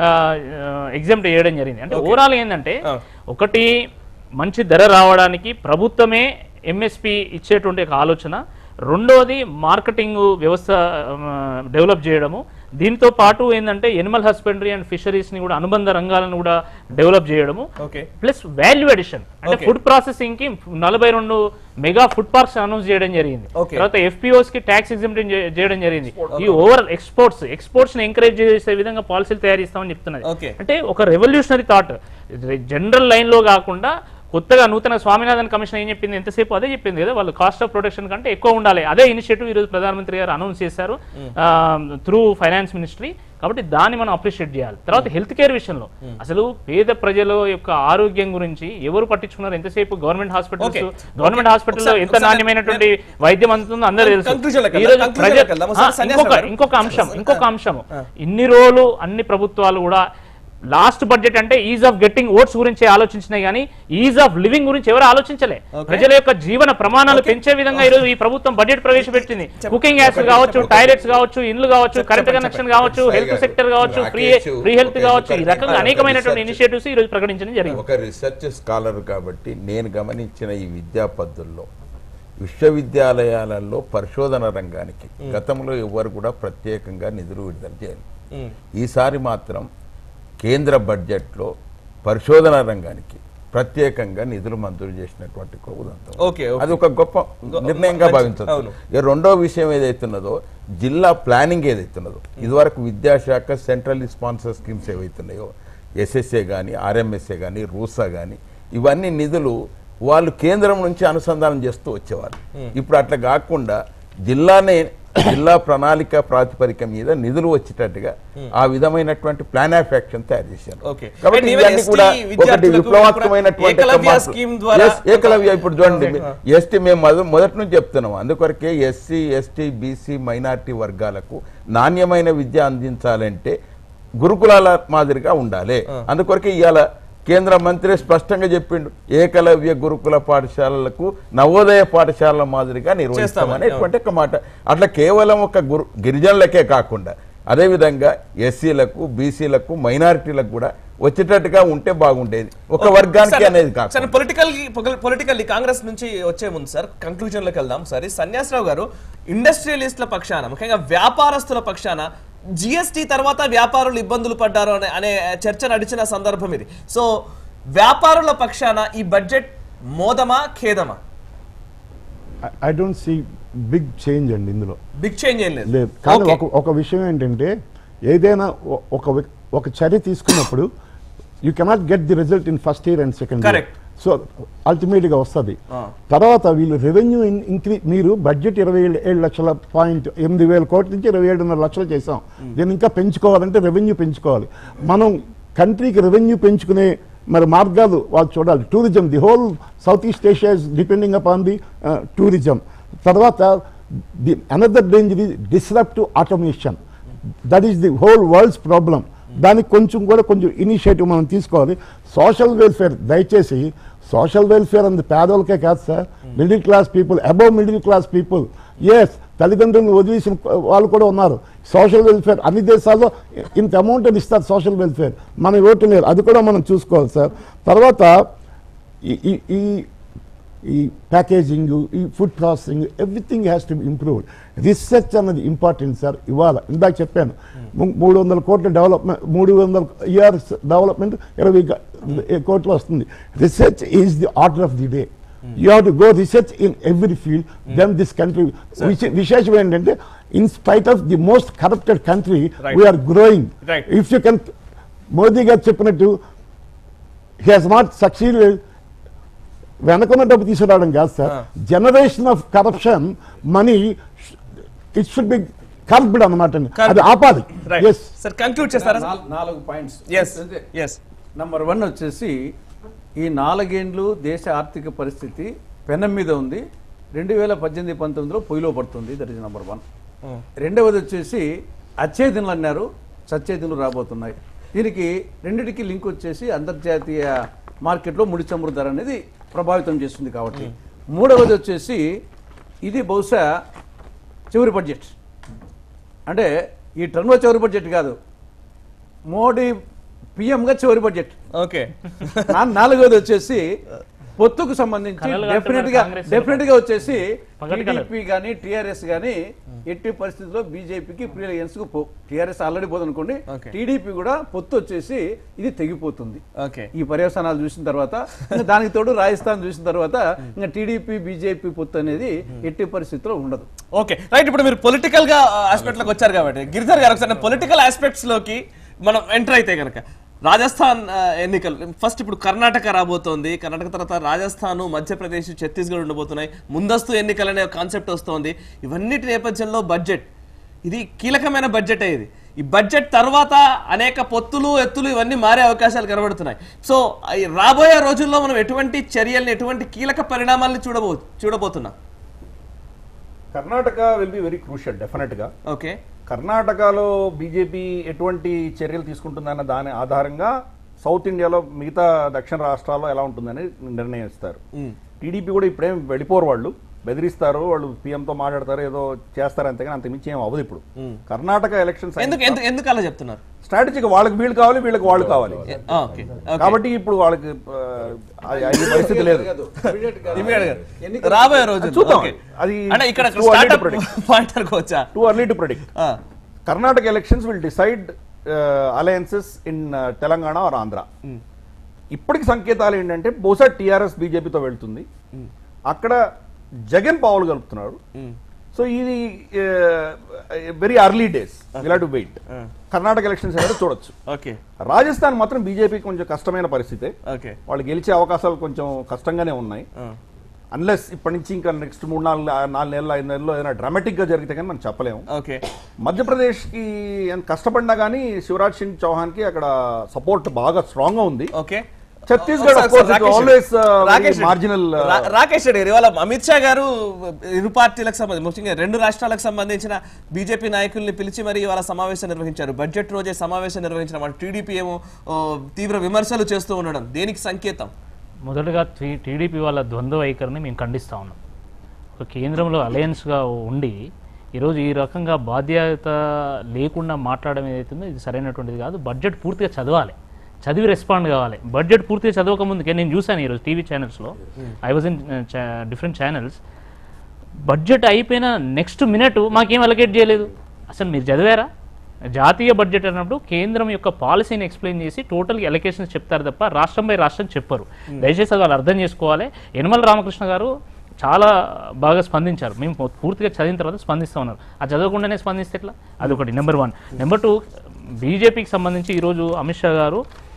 ఎగ్జామ్ చేయడం జరిగింది అంటే ఓవరాల్ ఏంటంటే Ah. ఒకటి మంచి ధర రావడానికి ప్రభుత్వమే ఎంఎస్పి ఇచ్చేటువంటి ఒక ఆలోచన రెండోది మార్కెటింగ్ వ్యవస్థ డెవలప్ చేయడము దీంతో పాటు ఏంటంటే ఎనిమల్ హస్బెండరీ అండ్ ఫిషరీస్ ని కూడా అనుబంధ రంగాలను కూడా డెవలప్ చేయడము ఓకే ప్లస్ వాల్యూ అడిషన్ అంటే Okay. ఫుడ్ ప్రాసెసింగ్ కి నలభై రెండు మెగా ఫుడ్ పార్క్స్ అనౌన్స్ చేయడం జరిగింది Okay. తర్వాత ఎఫ్పిఓస్ కి ట్యాక్స్ ఎగ్జిమ్షన్ చేయడం జరిగింది ఈ ఓవర్ ఎక్స్పోర్ట్స్ ఎక్స్పోర్ట్స్ ని ఎంకరేజ్ చేసే విధంగా పాలసీలు తయారు చేస్తామని చెప్తున్నది Okay. అంటే ఒక రెవల్యూషనరీ థాట్ జనరల్ లైన్ లో కాకుండా కొత్తగా నూతన స్వామినాథన్ కమిషన్ ఏం చెప్పింది ఎంతసేపు అదే చెప్పింది కదా వాళ్ళు కాస్ట్ ఆఫ్ ప్రొడక్షన్ కంటే ఎక్కువ ఉండాలి అదే ఇనిషియేటివ్ ఈరోజు ప్రధానమంత్రి గారు అనౌన్స్ చేశారు త్రూ ఫైనాన్స్ మినిస్ట్రీ కాబట్టి దాన్ని మనం అప్రిషియేట్ చేయాలి తర్వాత హెల్త్ కేర్ విషయంలో అసలు పేద ప్రజల యొక్క ఆరోగ్యం గురించి ఎవరు పట్టించుకున్నారు ఎంతసేపు government hospitals Okay. Government Okay. హాస్పిటల్లో ఒకసారి- ఎంత ఒకసారి నాణ్యమైనటువంటి వైద్యం అందుతుందో అందరూ తెలుసు Conclusion లోకి ఈ రోజు వెళ్దాం. Conclusion ప్రజ- లోకి వెళ్దాం. ఆ, ఒకసారి సన్యాసి ఇంకొక గారు. ఇంకొక అంశం ఇంకొక అంశం ఇన్ని రోజులు అన్ని ప్రభుత్వాలు కూడా లాస్ట్ బడ్జెట్ అంటే ఈజ్ ఆఫ్ గెట్టింగ్ ఓట్స్ గురించి ఆలోచించినాయి కానీ ఈజ్ ఆఫ్ లివింగ్ గురించి ఎవరు ఆలోచించలే Okay. ప్రజల యొక్క జీవన ప్రమాణాలు Okay. పెంచే విధంగా ఈరోజు ఈ ప్రభుత్వం బడ్జెట్ ప్రవేశపెట్టింది కుకింగ్ గ్యాస్ కావచ్చు టాయిలెట్స్ కావచ్చు ఇండ్లు కావచ్చు కరెంట్ కనెక్షన్ కావచ్చు హెల్త్ సెక్టర్ కావచ్చు ఫ్రీ రాకేష్, ఫ్రీ హెల్త్ ఒక కావచ్చు ఈ ఇంకొక రకంగా ఒక అనేకమైనటువంటి research. ఇనిషియేటివ్స్ ఈ రోజు ప్రకటించడం జరిగింది ఒక రీసెర్చ్ స్కాలర్ కాబట్టి నేను గమనించిన ఈ విద్యా పద్ధతుల్లో విశ్వవిద్యాలయాలలో పరిశోధన రంగానికి గతంలో ఎవరు కూడా ప్రత్యేకంగా నిధులు విడుదల చేయాలి ఈసారి మాత్రం కేంద్ర బడ్జెట్లో పరిశోధన రంగానికి ప్రత్యేకంగా నిధులు మంజూరు చేసినటువంటి ఒక ఉదంతం ఓకే, ఓకే. అది ఒక గొప్ప నిర్ణయంగా మంచి- భావించవచ్చు అవును. ఇక రెండో విషయం ఏదైతున్నదో జిల్లా ప్లానింగ్ ఏదైతున్నదో ఇదివరకు విద్యాశాఖ సెంట్రల్ స్పాన్సర్ స్కీమ్స్ ఏవైతున్నాయో ఎస్ఎస్ఏ కానీ ఆర్ఎంఎస్ఏ కానీ రూసా కానీ ఇవన్నీ నిధులు వాళ్ళు కేంద్రం నుంచి అనుసంధానం చేస్తూ వచ్చేవారు ఇప్పుడు అట్లా కాకుండా జిల్లానే జిల్లా ప్రణాళిక ప్రాతిపదిక మీద నిధులు వచ్చేటట్టుగా ఆ విధమైనటువంటి ప్లాన్ ఆఫ్ యాక్షన్ తయారు చేశారు Okay. కాబట్టి And even ఇవన్నీ ST కూడా ఒకటి విద్యార్థులకు విప్లవాత్మకమైనటువంటి ఒక ఏకలవ్య మార్పులు. స్కీమ్ ద్వారా Yes, ఏకలవ్య ఇప్పుడు చూడండి ఎస్టీ మేము మొద- మొదటి నుంచి చెప్తున్నాం అందుకొరకే ఎస్సీ ఎస్టీ బీసీ మైనారిటీ వర్గాలకు నాణ్యమైన విద్య అందించాలంటే గురుకులాల మాదిరిగా ఉండాలి అందుకొరకే ఇవాళ కేంద్ర మంత్రి స్పష్టంగా చెప్పిండు ఏకలవ్య గురుకుల పాఠశాలలకు నవోదయ పాఠశాలల మాదిరిగా నిర్వహిస్తామనేటువంటి ఒక మాట అట్లా కేవలం ఒక గురు గిరిజనులకే కాకుండా అదేవిధంగా ఎస్సీలకు బీసీలకు మైనారిటీలకు కూడా వచ్చేటట్టుగా ఉంటే బాగుండేది ఒక వర్గానికి అనేది సార్ కాకుండా పొలిటికల్ పొలిటికల్ కాంగ్రెస్ నుంచి వచ్చే ముందు సార్ కంక్లూజన్ లోకి వెళ్దాం సరే సన్యాసరావు గారు ఇండస్ట్రియలిస్టుల పక్షాన ముఖ్యంగా వ్యాపారస్తుల పక్షాన జిఎస్టీ తర్వాత వ్యాపారులు ఇబ్బందులు పడ్డారు అనే అనే చర్చ నడిచిన సందర్భం ఇది సో వ్యాపారుల పక్షాన ఈ బడ్జెట్ మోదమా ఖేదమా I don't see big change అండి ఇందులో బిగ్ చేంజ్ ఏం లేదు లేదు కానీ Okay. ఒక ఒక విషయం ఏంటంటే ఏదైనా ఒ- ఒక వి- ఒక చర్య తీసుకున్నప్పుడు you cannot get the result in first year and second year Correct. So ultimate గా వస్తుంది Ah. తర్వాత వీళ్ళు రెవెన్యూ ఇంక్రీ మీరు బడ్జెట్ ఇరవై ఏడు ఏడు లక్షల పాయింట్ ఎనిమిది వేల కోట్ల నుంచి ఇరవై ఏడున్నర లక్షలు చేసాం దీన్ని ఇంకా పెంచుకోవాలంటే రెవెన్యూ పెంచుకోవాలి మనం కంట్రీకి రెవెన్యూ పెంచుకునే మరి మార్గాలు వాళ్ళు చూడాలి tourism the whole south east Asia is depending upon the tourism తర్వాత the another danger is disruptive automation that is the whole world's problem దానికి కొంచెం కూడా కొంచెం ఇనిషియేటివ్ మనం తీసుకోవాలి సోషల్ వెల్ఫేర్ దయచేసి సోషల్ వెల్ఫేర్ అంది పేదలకే కాదు sir middle class people above middle class people yes తల్లిదండ్రులను వదిలేసిన వాళ్ళు కూడా ఉన్నారు సోషల్ వెల్ఫేర్ అన్ని దేశాల్లో ఇంత అమౌంట్ అని ఇస్తారు సోషల్ వెల్ఫేర్ మన ఓటు లేదు అది కూడా మనం చూసుకోవాలి సార్ తర్వాత ఈ- ఈ ఈ ఈ ప్యాకేజింగ్ ఈ food processing everything has to improve research అన్నది ఇంపార్టెంట్ సార్ ఇవాళ ఇందాక చెప్పాను ము- మూడు వందల కోట్ల డెవలప్మెంట్ మూడు వందల ఇయర్స్ డెవలప్మెంట్ ఇరవై గ- కోట్లు వస్తుంది research is the order of the day you have to go research in every field then this country విశేషం ఏంటంటే in spite of the most corrupted country Right. We are growing Right. If you can Modi garu చెప్పినట్టు he has not succeeded వెనకున్న డబ్బు తీసుకురావడం కాదు sir generation of corruption money it should be curbed అనమాట అది ఆపాలి రైట్ ఎస్ సార్ కంక్లూడ్ చేస్తారా నాల్- నాలుగు points yes yes number one వచ్చేసి ఈ నాలుగేండ్లు దేశ ఆర్థిక పరిస్థితి పెనం మీద ఉంది రెండు వేల పద్దెనిమిది పంతొమ్మిదిలో పొయ్యిలో పడుతుంది దట్ ఇస్ నెంబర్ వన్ రెండవది వచ్చేసి అచ్చేదినలు అన్నారు సచ్చేదినలు రాబోతున్నాయి దీనికి రెండిటికి లింక్ వచ్చేసి అంతర్జాతీయ మార్కెట్లో ముడి చమురు ధర అనేది ప్రభావితం చేస్తుంది కాబట్టి మూడవది వచ్చేసి ఇది బహుశా చివరి బడ్జెట్ అంటే ఈ టర్మ్ చివరి బడ్జెట్ కాదు మోడీ పిఎంగా చివరి బడ్జెట్ ఓకే నా- నాలుగోది వచ్చేసి పొత్తుకు సంబంధించి కలలు డెఫినెట్ గా కాంగ్రెస్ డెఫినెట్ గా వచ్చేసి పగటి కలలు. టీడీపీ గానీ టిఆర్ఎస్ గానీ ఎట్టి పరిస్థితుల్లో బీజేపీకి ప్రియన్స్ కు టిఆర్ఎస్ ఆల్రెడీ పోదనుకోండి Okay. టీడీపీ కూడా పొత్తు వచ్చేసి ఇది తెగిపోతుంది ఓకే ఈ పర్యవసానాలు చూసిన తర్వాత ఇంకా దానికి తోడు రాజస్థాన్ చూసిన తర్వాత ఇంకా టీడీపీ బీజేపీ పొత్తు అనేది ఎట్టి పరిస్థితుల్లో ఉండదు ఓకే రైట్ ఇప్పుడు మీరు పొలిటికల్ గా ఆస్పెక్ట్ లోకి వచ్చారు కాబట్టి గిరిధర్ గారు ఒకసారి పొలిటికల్ ఆస్పెక్ట్స్ లోకి మనం ఎంటర్ అయితే కనుక రాజస్థాన్ ఆ, ఎన్నికలు ఫస్ట్ ఇప్పుడు కర్ణాటక రాబోతోంది కర్ణాటక తర్వాత రాజస్థాన్ మధ్యప్రదేశ్ ఛత్తీస్గఢ్ ఉండబోతున్నాయి ముందస్తు ఎన్నికలనే కాన్సెప్ట్ వస్తోంది ఇవన్నిటి నేపథ్యంలో బడ్జెట్ ఇది కీలకమైన బడ్జెట్ ఇది ఈ బడ్జెట్ తర్వాత అనేక పొత్తులు ఎత్తులు ఇవన్నీ మారే అవకాశాలు కనబడుతున్నాయి సో ఈ రాబోయే రోజుల్లో మనం ఎటువంటి చర్యల్ని ఎటువంటి కీలక పరిణామాల్ని చూడబో చూడబోతున్నాం Karnataka will be very crucial definite గా ఓకే కర్ణాటకలో బీజేపీ ఎటువంటి చర్యలు తీసుకుంటుందన్న దాని ఆధారంగా సౌత్ ఇండియాలో మిగతా దక్షిణ రాష్ట్రాల్లో ఎలా ఉంటుందని నిర్ణయిస్తారు టీడీపీ కూడా ఇప్పుడేం వెళ్ళిపోరు వాళ్ళు బెదిరిస్తారు వాళ్ళు పీఎంతో మాట్లాడతారు ఏదో చేస్తారు అంతేగాని అంత మించి ఏం అవ్వదు ఇప్పుడు కర్ణాటక ఎలక్షన్స్ ఎందుకు ఎందుకు ఎందుకు అలా చెప్తున్నారు స్ట్రాటజీగా వాళ్ళకి వీళ్ళు కావాలి వీళ్ళకి వాళ్ళు కావాలి ఆ, ఓకే ఓకే. కాబట్టి ఇప్పుడు వాళ్ళకి ఆ, అది అయ్యే పరిస్థితి లేదు Immediate గా. రాబోయే రోజు చూద్దాం. అది అంటే ఇక్కడ too early to startup predict. Point అనుకోవచ్చా too early to predict ah, Karnataka elections will decide alliances in Telangana or Andhra ఇప్పటికి సంకేతాలు ఏంటంటే బహుశా టీఆర్ఎస్ బీజేపీతో వెళ్తుంది అక్కడ జగన్ పావులు కలుపుతున్నారు సో ఇది వెరీ అర్లీ డేస్ ఇలా టు వెయిట్ కర్ణాటక ఎలక్షన్స్ అనేది చూడొచ్చు ఓకే రాజస్థాన్ మాత్రం బీజేపీ కొంచెం కష్టమైన పరిస్థితే ఓకే వాళ్ళు గెలిచే అవకాశాలు కొంచెం కష్టంగానే ఉన్నాయి ఆ, అన్లెస్ ఇప్పటి నుంచి ఇంకా నెక్స్ట్ మూడు నాలుగు నాలుగు నెలలు ఐదు నెలల్లో ఏదైనా డ్రామాటిక్ గా జరిగితే కానీ మనం చెప్పలేము ఓకే మధ్యప్రదేశ్ కి ఎంత కష్టపడినా కానీ శివరాజ్ సింగ్ చౌహాన్ కి అక్కడ సపోర్ట్ బాగా స్ట్రాంగ్ గా ఉంది ఓకే ఛత్తీస్గఢ్ ఒకసారి of course, it Rakesh always, uh, Rakesh very marginal, uh, రా- రాకేష్ రెడ్డి గారు ఇవాళ అమిత్ షా గారు ఇరు పార్టీలకు సంబంధించి ముఖ్యంగా రెండు రాష్ట్రాలకు సంబంధించిన బీజేపీ నాయకుల్ని పిలిచి మరి ఇవాళ సమావేశం నిర్వహించారు బడ్జెట్ రోజే సమావేశం నిర్వహించిన వాళ్ళు టీడీపీ ఏమో ఓ, తీవ్ర విమర్శలు చేస్తూ ఉండడం దేనికి సంకేతం మొదటగా టీ- టీడీపీ వాళ్ళ ద్వంద్వ వైఖరిని మేము ఖండిస్తా ఉన్నాం ఒక కేంద్రంలో అలయన్స్గా ఉండి ఈరోజు ఈ రకంగా బాధ్యత లేకుండా మాట్లాడడం ఏదైతుందో ఇది సరైనటువంటిది కాదు బడ్జెట్ పూర్తిగా చదవాలి చదివి రెస్పాండ్ కావాలి బడ్జెట్ పూర్తిగా చదవక ముందుకే నేను చూశాను ఈరోజు టీవీ ఛానల్స్లో I was in different channels budget అయిపోయిన నెక్స్ట్ మినిట్ మాకేం అలకేట్ చేయలేదు అసలు మీరు చదివారా జాతీయ బడ్జెట్ అన్నప్పుడు కేంద్రం యొక్క పాలసీని ఎక్స్ప్లెయిన్ చేసి టోటల్ ఎలకేషన్స్ చెప్తారు తప్ప రాష్ట్రం బై రాష్ట్రం చెప్పరు దయచేసి అది వాళ్ళు అర్థం చేసుకోవాలి యనమల రామకృష్ణ గారు చాలా బాగా స్పందించారు మేము పూర్తిగా చదివిన తర్వాత స్పందిస్తూ ఉన్నారు ఆ చదవకుండానే స్పందిస్తే ఎట్లా అదొకటి నెంబర్ వన్ నెంబర్ టూ బీజేపీకి సంబంధించి ఈరోజు అమిత్ షా గారు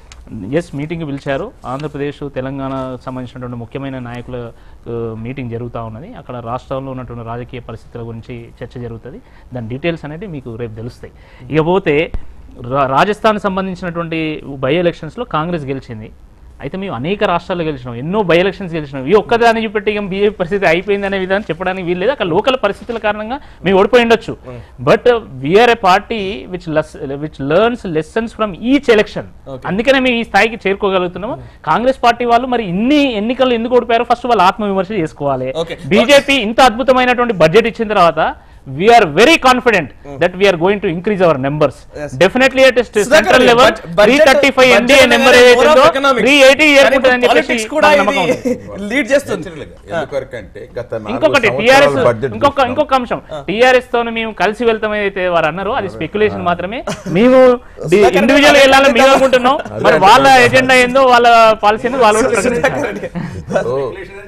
ఎస్ మీటింగ్ పిలిచారు ఆంధ్రప్రదేశ్ తెలంగాణ సంబంధించినటువంటి ముఖ్యమైన నాయకుల ఆ, మీటింగ్ జరుగుతూ ఉన్నది అక్కడ రాష్ట్రంలో ఉన్నటువంటి రాజకీయ పరిస్థితుల గురించి చర్చ జరుగుతుంది దాని డీటెయిల్స్ అనేది మీకు రేపు తెలుస్తాయి ఇకపోతే రా- రాజస్థాన్ సంబంధించినటువంటి బై ఎలక్షన్స్లో కాంగ్రెస్ గెలిచింది అయితే మేము అనేక రాష్ట్రాల్లో గెలిచినాం ఎన్నో బై ఎలక్షన్స్ గెలిచినాం ఈ ఒక్కదాన్ని చూపెట్టి ఇక బీజేపీ పరిస్థితి అయిపోయింది అనే విధానం చెప్పడానికి వీల్లేదు అక్కడ లోకల్ పరిస్థితుల కారణంగా మేము ఓడిపోయి ఉండొచ్చు but we are a party which which learns lessons from each election అందుకనే మేము ఈ స్థాయికి చేరుకోగలుగుతున్నాము కాంగ్రెస్ పార్టీ వాళ్ళు మరి ఇన్ని ఎన్నికలు ఎందుకు ఓడిపోయారో ఫస్ట్ వాళ్ళు ఆత్మవిమర్శ చేసుకోవాలి Okay. బీజేపీ ఇంత అద్భుతమైనటువంటి బడ్జెట్ ఇచ్చిన తర్వాత we are very confident that we are going to increase our numbers Yes. Definitely at Sudhakar central Reddy, level budget- three budget- thirty five budget NDA number అనేది ఏదైతే more of economics. Three eighty కానీ ఇప్పుడు ఏర్పడుతుందని చెప్పేసి politics కూడా మాకు నమ్మకం ఇది ఉంది. లీడ్ చేస్తుంది ఎందుకంటే గత నాలుగు ఇంకొకటి సంవత్సరాల టిఆర్ఎస్ బడ్జెట్ ఇంకొక చూసినాం. ఇంకొక అంశం టిఆర్ఎస్ తో మేము కలిసి వెళ్తాం ఏదైతే వారు అన్నారో అది స్పెక్యులేషన్ మాత్రమే మేము సుధాకర్ ఇండివిజువల్ రెడ్డి వెళ్ళాలని మేము గారు అనుకుంటున్నాం మరి వాళ్ళ ఎజెండా ఏందో వాళ్ళ పాలసీ ఏందో వాళ్ళు కూడా ప్రకటించారు ఇప్పుడు,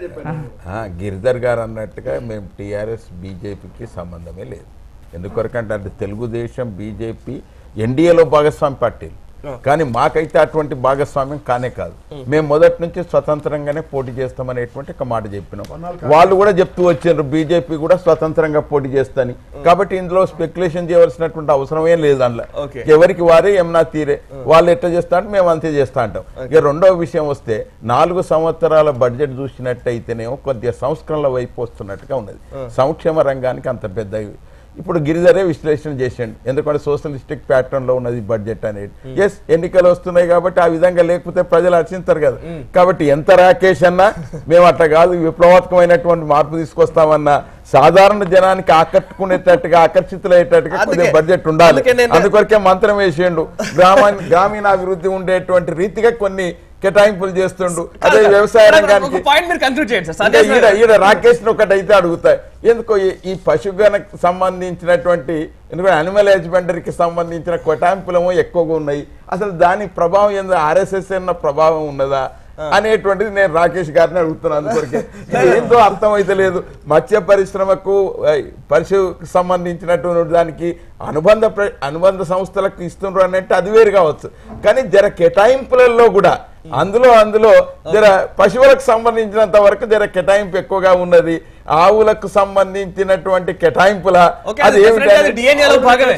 ఆ, గిరిధర్ గారు అన్నట్టుగా మేము టీఆర్ఎస్ బీజేపీకి సంబంధమే లేదు ఎందుకొరకంటే అంటే తెలుగుదేశం బీజేపీ ఎన్డీఏలో భాగస్వామి పార్టీలు కానీ మాకైతే అటువంటి భాగస్వామ్యం కానే కాదు మేము మొదటి నుంచి స్వతంత్రంగానే పోటీ చేస్తామనేటువంటి ఒక మాట చెప్పినాం వాళ్ళు కూడా చెప్తూ వచ్చారు బీజేపీ కూడా స్వతంత్రంగా పోటీ చేస్తాని కాబట్టి ఇందులో స్పెక్యులేషన్ చేయవలసినటువంటి అవసరమే లేదు అందులో Okay. ఎవరికి వారే ఏమన్నా తీరే వాళ్ళు ఎట్లా చేస్తా అంటే మేము అంతే చేస్తా అంటాం ఇక రెండవ విషయం వస్తే నాలుగు సంవత్సరాల బడ్జెట్ చూసినట్టయితేనేమో కొద్దిగా సంస్కరణల వైపు వస్తున్నట్టుగా ఉన్నది సంక్షేమ రంగానికి అంత పెద్ద ఇప్పుడు గిరిధరే విశ్లేషణ చేసిండు ఎందుకంటే సోషలిస్టిక్ ప్యాటర్న్ లో ఉన్నది బడ్జెట్ అనేది ఎస్ ఎన్నికలు వస్తున్నాయి కాబట్టి ఆ విధంగా లేకపోతే ప్రజలు హర్షించరు కదా కాబట్టి ఎంత రాకేష్ అన్నా మేము అట్లా కాదు విప్లవాత్మకమైనటువంటి మార్పు తీసుకొస్తామన్నా సాధారణ జనానికి ఆకట్టుకునేటట్టుగా ఆకర్షితులయ్యేటట్టుగా అందుకే- కొద్దిగా బడ్జెట్ ఉండాలి అందుకే నేను- అందుకొరకే మంత్రం వేసిండు గ్రామాన్ని గ్రామీణ అభివృద్ధి ఉండేటువంటి రీతిగా కొన్ని కేటాయింపులు చేస్తుండు అదే వ్యవసాయ రంగానికి పాయింట్ మీరు కంక్లూడ్ చేయండి సార్ అంటే సందేశ్ ఈడ గారు. ఈడ రాకేష్ ఒకటి అయితే అడుగుతాయి ఎందుకో ఈ- ఈ పశుగణకు సంబంధించినటువంటి ఎందుకంటే అనిమల్ హస్బెండరీకి సంబంధించిన కొటాంపులము ఎక్కువగా ఉన్నాయి అసలు దాని ప్రభావం ఏందో ఆర్ఎస్ఎస్ అన్న ప్రభావం ఉన్నదా అనేటువంటిది నేను రాకేష్ గారిని అడుగుతున్నాను అందుకొరకే ఇది ఏందో అర్థం అయితే లేదు మత్స్య పరిశ్రమకు ఐ, పశువుకు సంబంధించినటువంటి దానికి అనుబంధ ప్ర- అనుబంధ సంస్థలకు ఇస్తున్నారు అంటే అది వేరు కావచ్చు కానీ జర కేటాయింపులలో కూడా అందులో అందులో జర పశువులకు సంబంధించినంత వరకు జర కేటాయింపు ఎక్కువగా ఉన్నది ఆవులకు సంబంధించినటువంటి కేటాయింపుల ఓకే, అది definitely అది DNA లో భాగమే.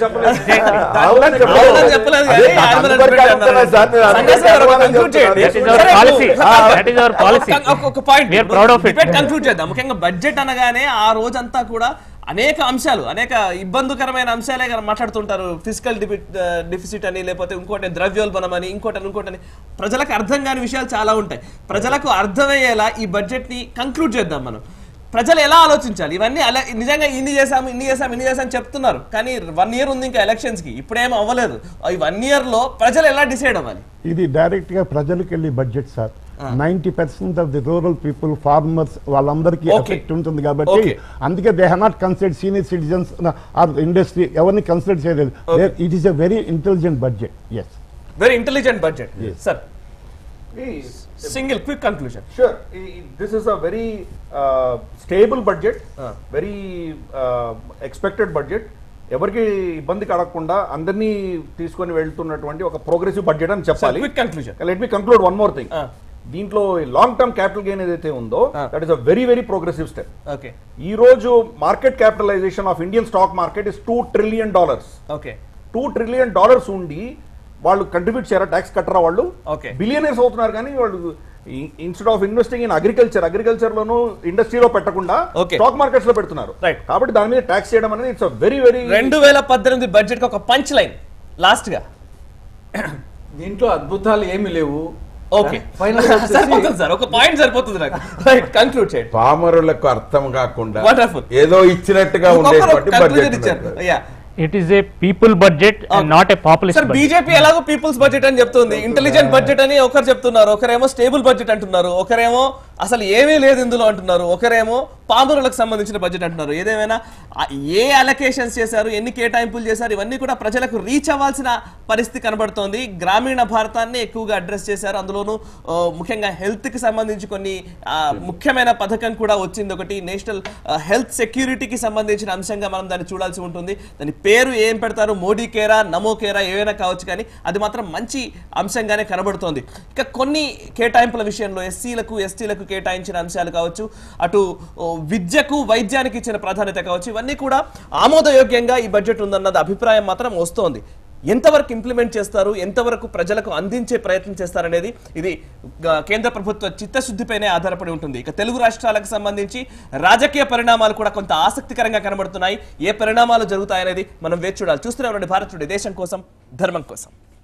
ఆవులని చెప్పలేదు. ఆవులని చెప్పలేదు కానీ అదే animal అందుకొరకే husbandry అడుగుతున్నా అన్నారు. సార్, నేను సందేశ్ గారు ఒక అందుకొరకే conclude చేయండి. That is our సరే, policy. ఇప్పుడు- That is our policy. ఒక- ఒక- ఒక point We are proud of it. Conclude చేద్దాం ముఖ్యంగా బడ్జెట్ అనగానే ఆ రోజంతా కూడా అనేక అంశాలు అనేక ఇబ్బందికరమైన అంశాలే కదా మాట్లాడుతుంటారు ఫిజికల్ డిఫిసిట్ అని లేకపోతే ఇంకోటి ద్రవ్యోల్బణం అని ఇంకోటి ఇంకోటి అని ప్రజలకు అర్థం కాని విషయాలు చాలా ఉంటాయి ప్రజలకు అర్థమయ్యేలా ఈ బడ్జెట్ ని కంక్లూడ్ చేద్దాం మనం ప్రజలు ఎలా ఆలోచించాలి ఇవన్నీ అలా నిజంగా ఇన్ని చేసాము ఇన్ని చేసాము ఇన్ని చేసాము చెప్తున్నారు కానీ వన్ ఇయర్ ఉంది ఇంకా ఎలక్షన్స్ కి ఇప్పుడేం అవ్వలేదు ఈ వన్ ఇయర్ లో ప్రజలు ఎలా డిసైడ్ అవ్వాలి ఇది డైరెక్ట్ గా ప్రజలకు వెళ్ళి budget sir ninety percent of the rural people farmers వాళ్ళందరికీ Okay. ఎఫెక్ట్ ఉంటుంది కాబట్టి Okay. అందుకే they have not consider senior citizens or industry ఎవరిని కన్సిడర్ చేయలేదు it is a very intelligent budget yes very intelligent budget sir single quick conclusion Sure. This is a very uh, stable budget, Ah. very uh, expected budget. ఎవరికి ఇబ్బంది కలగకుండా అందరినీ తీసుకొని వెళ్తున్నటువంటి ఒక progressive budget అని చెప్పాలి quick conclusion let me conclude one more thing Ah. దీంట్లో లాంగ్ టర్మ్ క్యాపిటల్ గెయిన్ ఏదైతే ఉందో that is a very very progressive step okay ఈ రోజు market capitalization of Indian stock market is two trillion dollars okay two trillion dollars ఉండి వాళ్ళు contribute చేయరా tax కట్టరా వాళ్ళు Okay. Billionaires అవుతున్నారు కానీ వాళ్ళు instead of investing in agriculture agriculture లోను ఇండస్ట్రీలో పెట్టకుండా Okay. స్టాక్ మార్కెట్స్ లో పెడుతున్నారు Right. కాబట్టి దాని మీద ట్యాక్స్ చేయడం అనేది ఇట్స్ వెరీ వెరీ రెండు వేల పద్దెనిమిది బడ్జెట్ కి ఒక పంచ్ లైన్ లాస్ట్ గా దీంట్లో అద్భుతాలు ఏమీ లేవు ఓకే ఫైనల్ సరిపోతుంది సార్ ఒక పాయింట్ సరిపోతుంది నాకు రైట్ కంక్లూడ్ చేయండి పామరులకు అర్థం కాకుండా Wonderful. ఏదో ఇచ్చినట్టుగా ఉండేటువంటి కంక్లూజన్ బడ్జెట్ ఇచ్చారు ఉన్నది. Yeah it is a people budget and not a populist sir BJP ఎలాగో పీపుల్స్ బడ్జెట్ అని చెప్తుంది ఇంటెలిజెంట్ బడ్జెట్ అని ఒకరు చెప్తున్నారు ఒకరేమో స్టేబుల్ బడ్జెట్ అంటున్నారు ఒకరేమో అసలు ఏమీ లేదు ఇందులో అంటున్నారు ఒకరేమో పామురులకు సంబంధించిన బడ్జెట్ అంటున్నారు ఏదేమైనా ఆ ఏ అలొకేషన్స్ చేశారు ఎన్ని కేటాయింపులు చేశారు ఇవన్నీ కూడా ప్రజలకు రీచ్ అవ్వాల్సిన పరిస్థితి కనబడుతోంది గ్రామీణ భారతాన్ని ఎక్కువగా అడ్రస్ చేశారు అందులోనూ ఆ, ముఖ్యంగా హెల్త్ కి సంబంధించి కొన్ని ఆ, ముఖ్యమైన పథకం కూడా వచ్చింది ఒకటి నేషనల్ హెల్త్ సెక్యూరిటీకి సంబంధించిన అంశంగా మనం దాన్ని చూడాల్సి ఉంటుంది దాని పేరు ఏం పెడతారు మోడీ కేరా నమో కేరా ఏవైనా కావచ్చు కానీ అది మాత్రం మంచి అంశంగానే కనబడుతోంది ఇక కొన్ని కేటాయింపుల విషయంలో ఎస్సీలకు ఎస్టీలకు కేటాయించిన అంశాలు కావచ్చు అటు ఓ, విద్యకు వైద్యానికి ఇచ్చిన ప్రాధాన్యత కావచ్చు ఇవన్నీ కూడా ఆమోదయోగ్యంగా ఈ బడ్జెట్ ఉందన్నది అభిప్రాయం మాత్రం వస్తోంది ఎంతవరకు ఇంప్లిమెంట్ చేస్తారు ఎంతవరకు ప్రజలకు అందించే ప్రయత్నం చేస్తారనేది ఇది గ- కేంద్ర ప్రభుత్వ చిత్తశుద్ధిపైనే ఆధారపడి ఉంటుంది ఇక తెలుగు రాష్ట్రాలకు సంబంధించి రాజకీయ పరిణామాలు కూడా కొంత ఆసక్తికరంగా కనబడుతున్నాయి ఏ పరిణామాలు జరుగుతాయనేది మనం వేచి చూడాలి చూస్తూనే ఉండండి భారత్ టుడే దేశం కోసం ధర్మం కోసం